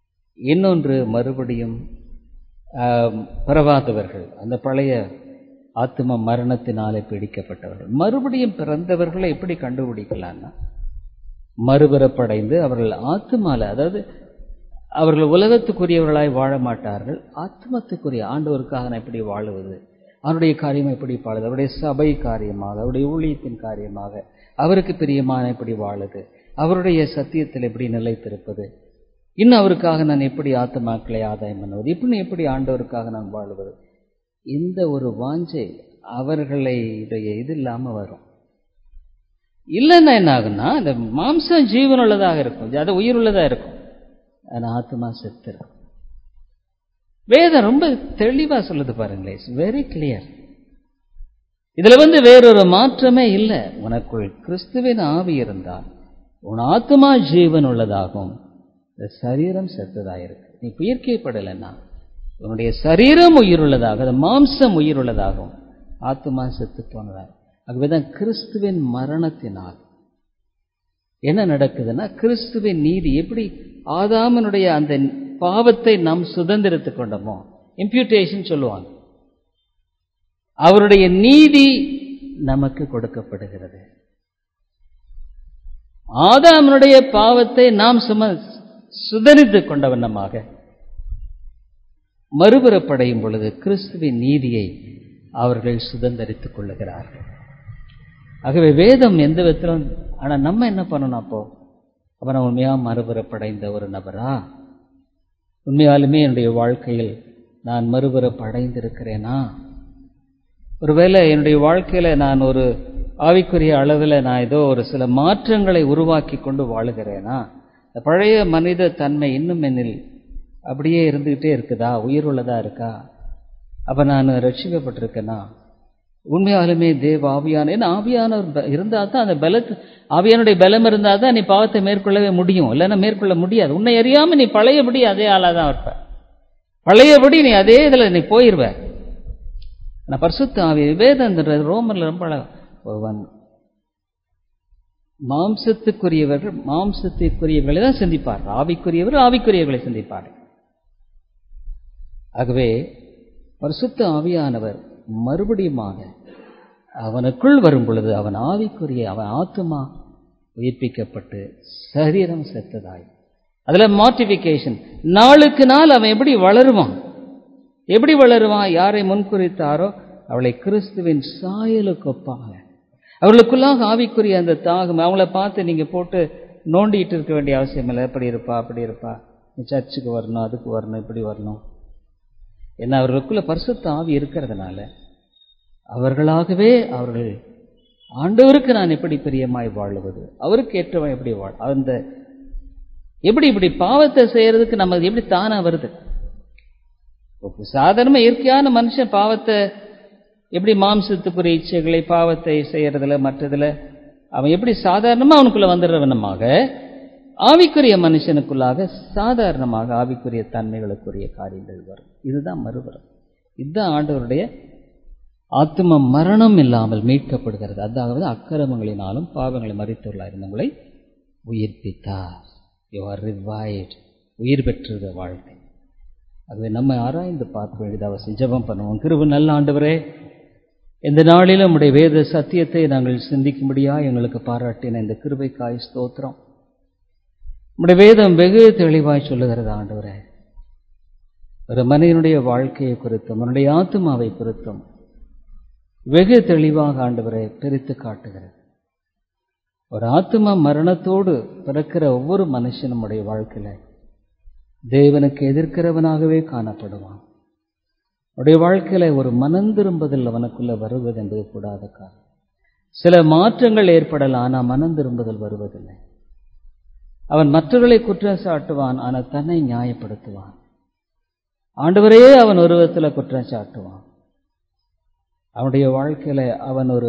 இன்னொன்று மறுபடியும் பிறவாதவர்கள் அந்த பழைய ஆத்ம மரணத்தினாலே பிடிக்கப்பட்டவர்கள் மறுபடியும் பிறந்தவர்களை எப்படி கண்டுபிடிக்கலாம்னா மறுபிறப்படைந்து அவர்கள் ஆத்மால அதாவது அவர்கள் உலகத்துக்குரியவர்களாய் வாழ மாட்டார்கள் ஆத்மத்துக்குரிய ஆண்டவருக்காக நான் எப்படி வாழுவது அவருடைய காரியம் எப்படி பாடுது அவருடைய சபை காரியமாக அவருடைய ஊழியத்தின் காரியமாக அவருக்கு பிரியமான எப்படி வாழுது அவருடைய சத்தியத்தில் எப்படி நிலைத்திருப்பது இன்னும் அவருக்காக நான் எப்படி ஆத்மாக்களை ஆதாயம் பண்ணுவது இப்படி எப்படி ஆண்டவருக்காக நான் வாழுவது இந்த ஒரு வாஞ்சை அவர்களுடைய இது இல்லாம வரும் இல்லைன்னா என்ன ஆகுன்னா இந்த மாம்சம் ஜீவனுள்ளதாக இருக்கும் அது உயிர் உள்ளதா இருக்கும் ஆனா ஆத்மா செத்து இருக்கும் வேதம் ரொம்ப தெளிவா சொல்லுது பாருங்களேன் இட்ஸ் வெரி கிளியர் இதுல வந்து வேறொரு மாற்றமே இல்லை உனக்குள் கிறிஸ்துவின் ஆவி இருந்தால் உன் ஆத்மா ஜீவன் உள்ளதாகும் இந்த சரீரம் செத்ததாயிருக்கு நீ உயிர்க்கைப்படலைன்னா உன்னுடைய சரீரம் உயிருள்ளதாக அது மாம்சம் உயிருள்ளதாகும் ஆத்மா செத்து போனதாக ஆகவேதான் கிறிஸ்துவின் மரணத்தினால் என்ன நடக்குதுன்னா கிறிஸ்துவின் நீதி எப்படி ஆதாமனுடைய அந்த பாவத்தை நாம் சுதந்திரத்துக் கொண்டோமோ இம்ப்யூட்டேஷன் சொல்லுவாங்க அவருடைய நீதி நமக்கு கொடுக்கப்படுகிறது ஆதாமனுடைய பாவத்தை நாம் சும சுதரித்துக் கொண்ட வண்ணமாக மறுபுறப்படையும் பொழுது கிறிஸ்துவின் நீதியை அவர்கள் சுதந்திரித்துக் கொள்ளுகிறார்கள் ஆகவே வேதம் எந்த விதத்திலும் ஆனா நம்ம என்ன பண்ணணும் அப்போ அப்ப நான் உண்மையா மறுபுறப்படைந்த ஒரு நபரா உண்மையாலுமே என்னுடைய வாழ்க்கையில் நான் மறுபுறப்படைந்திருக்கிறேனா ஒருவேளை என்னுடைய வாழ்க்கையில நான் ஒரு ஆவிக்குரிய அளவில் நான் ஏதோ ஒரு சில மாற்றங்களை உருவாக்கி கொண்டு வாழுகிறேனா இந்த பழைய மனித தன்மை இன்னும் என்னில் அப்படியே இருந்துகிட்டே இருக்குதா உயிர் உள்ளதா இருக்கா அப்ப நான் ரட்சிக்கப்பட்டிருக்கேனா உண்மையாலுமே தேவ ஆவியான ஏன்னா ஆவியானவர் இருந்தால் தான் அந்த பலத்து ஆவியானுடைய பலம் இருந்தால் தான் நீ பாவத்தை மேற்கொள்ளவே முடியும் இல்லைன்னா மேற்கொள்ள முடியாது உன்னை அறியாம நீ பழையபடி அதே ஆளாக தான் இருப்ப பழையபடி நீ அதே இதில் நீ போயிடுவ நான் பரிசுத்த ஆவி வேதன்றது ரோமன்ல ரொம்ப ஒருவன் மாம்சத்துக்குரியவர்கள் மாம்சத்துக்குரியவர்களை தான் சிந்திப்பார் ஆவிக்குரியவர் ஆவிக்குரியவர்களை சிந்திப்பார் ஆகவே பரிசுத்த ஆவியானவர் மறுபடியுமாக அவனுக்குள் வரும் பொழுது அவன் ஆவிக்குரிய அவன் ஆத்மா உயிர்ப்பிக்கப்பட்டு சரீரம் செத்ததாய் அதுல மார்டிபிகேஷன் நாளுக்கு நாள் அவன் எப்படி வளருவான் எப்படி வளருவான் யாரை முன்குறித்தாரோ அவளை கிறிஸ்துவின் சாயலுக்கு ஒப்பாக அவர்களுக்குள்ளாக ஆவிக்குரிய அந்த தாகம் அவங்கள பார்த்து நீங்க போட்டு நோண்டிட்டு இருக்க வேண்டிய அவசியம் இல்லை எப்படி இருப்பா அப்படி இருப்பா நீ சர்ச்சுக்கு வரணும் அதுக்கு வரணும் இப்படி வரணும் ஏன்னா அவர்களுக்குள்ள பரிசுத்த ஆவி இருக்கிறதுனால அவர்களாகவே அவர்கள் ஆண்டவருக்கு நான் எப்படி பிரியமாய் வாழுவது அவருக்கு ஏற்றவன் எப்படி வாழ் அந்த எப்படி இப்படி பாவத்தை செய்யறதுக்கு நம்ம எப்படி தானா வருது சாதாரண இயற்கையான மனுஷன் பாவத்தை எப்படி மாம்சத்துக்குரிய இச்சைகளை பாவத்தை செய்யறதுல மற்றதுல அவன் எப்படி சாதாரணமா அவனுக்குள்ள வந்துடுறவனமாக ஆவிக்குரிய மனுஷனுக்குள்ளாக சாதாரணமாக ஆவிக்குரிய தன்மைகளுக்குரிய காரியங்கள் வரும் இதுதான் மறுபுறம் இதுதான் ஆண்டவருடைய ஆத்ம மரணம் இல்லாமல் மீட்கப்படுகிறது அதாவது அக்கிரமங்களினாலும் பாவங்களை மறித்துள்ளார் உங்களை உயிர்ப்பித்தார் யூ ஆர் ரிவைட் உயிர் பெற்றது வாழ்க்கை ஆகவே நம்ம ஆராய்ந்து பார்க்க வேண்டியது அவசியம் ஜெபம் பண்ணுவோம் கிருப நல்ல ஆண்டவரே இந்த நாளிலும் உடைய வேத சத்தியத்தை நாங்கள் சிந்திக்கும்படியா எங்களுக்கு பாராட்டின இந்த கிருபைக்காய் ஸ்தோத்திரம் உடைய வேதம் வெகு தெளிவாய் சொல்லுகிறது ஆண்டவரே ஒரு மனிதனுடைய வாழ்க்கையை குறித்தும் அவனுடைய ஆத்மாவை குறித்தும் வெகு தெளிவாக ஆண்டவரை பிரித்து காட்டுகிறது ஒரு ஆத்மா மரணத்தோடு பிறக்கிற ஒவ்வொரு மனுஷனும் உடைய வாழ்க்கையில தேவனுக்கு எதிர்க்கிறவனாகவே காணப்படுவான் உடைய வாழ்க்கையில ஒரு மனம் திரும்புதல் அவனுக்குள்ள வருவது என்பது கூடாத காரணம் சில மாற்றங்கள் ஏற்படலாம் ஆனால் மனம் திரும்புதல் வருவதில்லை அவன் மற்றவர்களை குற்றம் சாட்டுவான் ஆனால் தன்னை நியாயப்படுத்துவான் ஆண்டவரையே அவன் ஒரு விதத்தில் குற்றம் சாட்டுவான் அவனுடைய வாழ்க்கையில அவன் ஒரு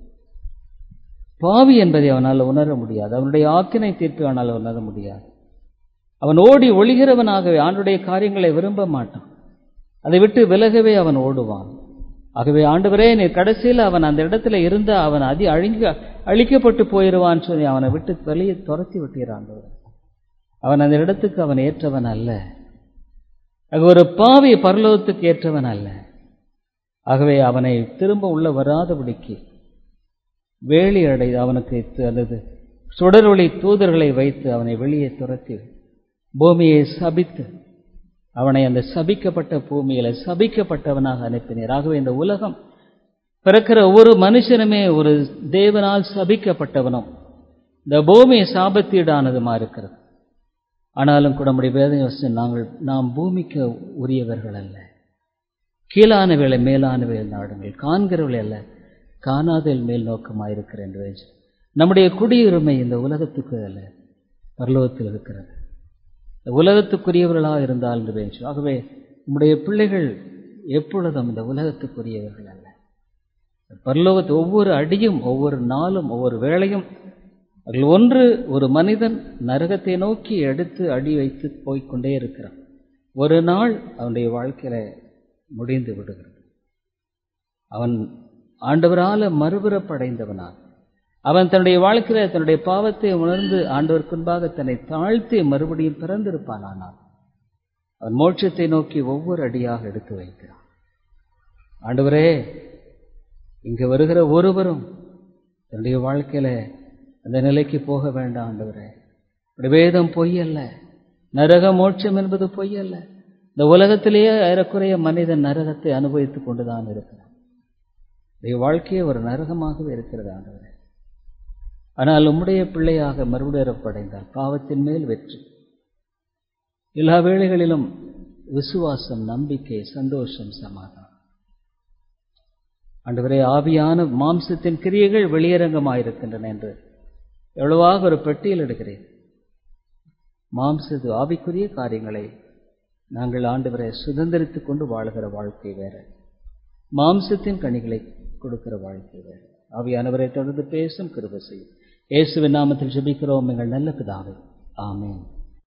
பாவி என்பதை அவனால் உணர முடியாது அவனுடைய ஆக்கினை தீர்ப்பு அவனால் உணர முடியாது அவன் ஓடி ஒளிகிறவனாகவே ஆண்டுடைய காரியங்களை விரும்ப மாட்டான் அதை விட்டு விலகவே அவன் ஓடுவான் ஆகவே ஆண்டவரே நீ கடைசியில் அவன் அந்த இடத்துல இருந்த அவன் அதி அழிங்க அழிக்கப்பட்டு போயிடுவான்னு சொல்லி அவனை விட்டு வெளியே துரத்தி விட்டுகிறான் அவன் அந்த இடத்துக்கு அவன் ஏற்றவன் அல்ல அது ஒரு பாவி பரலோகத்துக்கு ஏற்றவன் அல்ல ஆகவே அவனை திரும்ப உள்ள வராதபடிக்கு வேலி அடை அவனுக்கு அல்லது சுடரொளி தூதர்களை வைத்து அவனை வெளியே துரத்தி பூமியை சபித்து அவனை அந்த சபிக்கப்பட்ட பூமியில சபிக்கப்பட்டவனாக அனுப்பினார் ஆகவே இந்த உலகம் பிறக்கிற ஒவ்வொரு மனுஷனுமே ஒரு தேவனால் சபிக்கப்பட்டவனும் இந்த பூமி சாபத்தீடானதுமா இருக்கிறது ஆனாலும் கூட நம்முடைய வேதனை நாங்கள் நாம் பூமிக்கு உரியவர்கள் அல்ல கீழானவைகளை மேலானவைகள் நாடுங்கள் காண்கிறவளை அல்ல காணாதல் மேல் நோக்கமாயிருக்கிற என்று நம்முடைய குடியுரிமை இந்த உலகத்துக்கு அல்ல பரலோகத்தில் இருக்கிறது இந்த உலகத்துக்குரியவர்களாக இருந்தால் என்று பேச்சு ஆகவே நம்முடைய பிள்ளைகள் எப்பொழுதும் இந்த உலகத்துக்குரியவர்கள் அல்ல பரலோகத்து ஒவ்வொரு அடியும் ஒவ்வொரு நாளும் ஒவ்வொரு வேளையும் அதில் ஒன்று ஒரு மனிதன் நரகத்தை நோக்கி எடுத்து அடி வைத்து போய்கொண்டே இருக்கிறான் ஒரு நாள் அவனுடைய வாழ்க்கையில முடிந்து விடுகிறது அவன் ஆண்டவரால மறுபிறப்படைந்தவனான் அவன் தன்னுடைய வாழ்க்கையில தன்னுடைய பாவத்தை உணர்ந்து ஆண்டவருக்கு முன்பாக தன்னை தாழ்த்தி மறுபடியும் பிறந்திருப்பான் ஆனால் அவன் மோட்சத்தை நோக்கி ஒவ்வொரு அடியாக எடுத்து வைக்கிறான் ஆண்டவரே இங்கு வருகிற ஒருவரும் தன்னுடைய வாழ்க்கையில அந்த நிலைக்கு போக வேண்டாம் ஆண்டவரே வேதம் பொய் அல்ல நரக மோட்சம் என்பது பொய் அல்ல இந்த உலகத்திலேயே ஏறக்குறைய மனிதன் நரகத்தை அனுபவித்துக் கொண்டுதான் இருக்கிறான் வாழ்க்கையே ஒரு நரகமாகவே இருக்கிறது ஆண்டவரே ஆனால் உம்முடைய பிள்ளையாக மறுபடியப்படைந்தால் பாவத்தின் மேல் வெற்றி எல்லா வேளைகளிலும் விசுவாசம் நம்பிக்கை சந்தோஷம் சமாதானம் ஆண்டவரே ஆவியான மாம்சத்தின் கிரியைகள் வெளியரங்கமாயிருக்கின்றன என்று எவ்வளவாக ஒரு பெட்டியில் எடுக்கிறேன் மாம்சது ஆவிக்குரிய காரியங்களை நாங்கள் ஆண்டவரை சுதந்திரித்துக் கொண்டு வாழ்கிற வாழ்க்கை வேற மாம்சத்தின் கனிகளை கொடுக்கிற வாழ்க்கை வேற ஆவியானவரை தொடர்ந்து பேசும் கிருப செய்யும் இயேசுவின் நாமத்தில் ஜெபிக்கிறோம் எங்கள் நல்ல பிதாவே ஆமேன்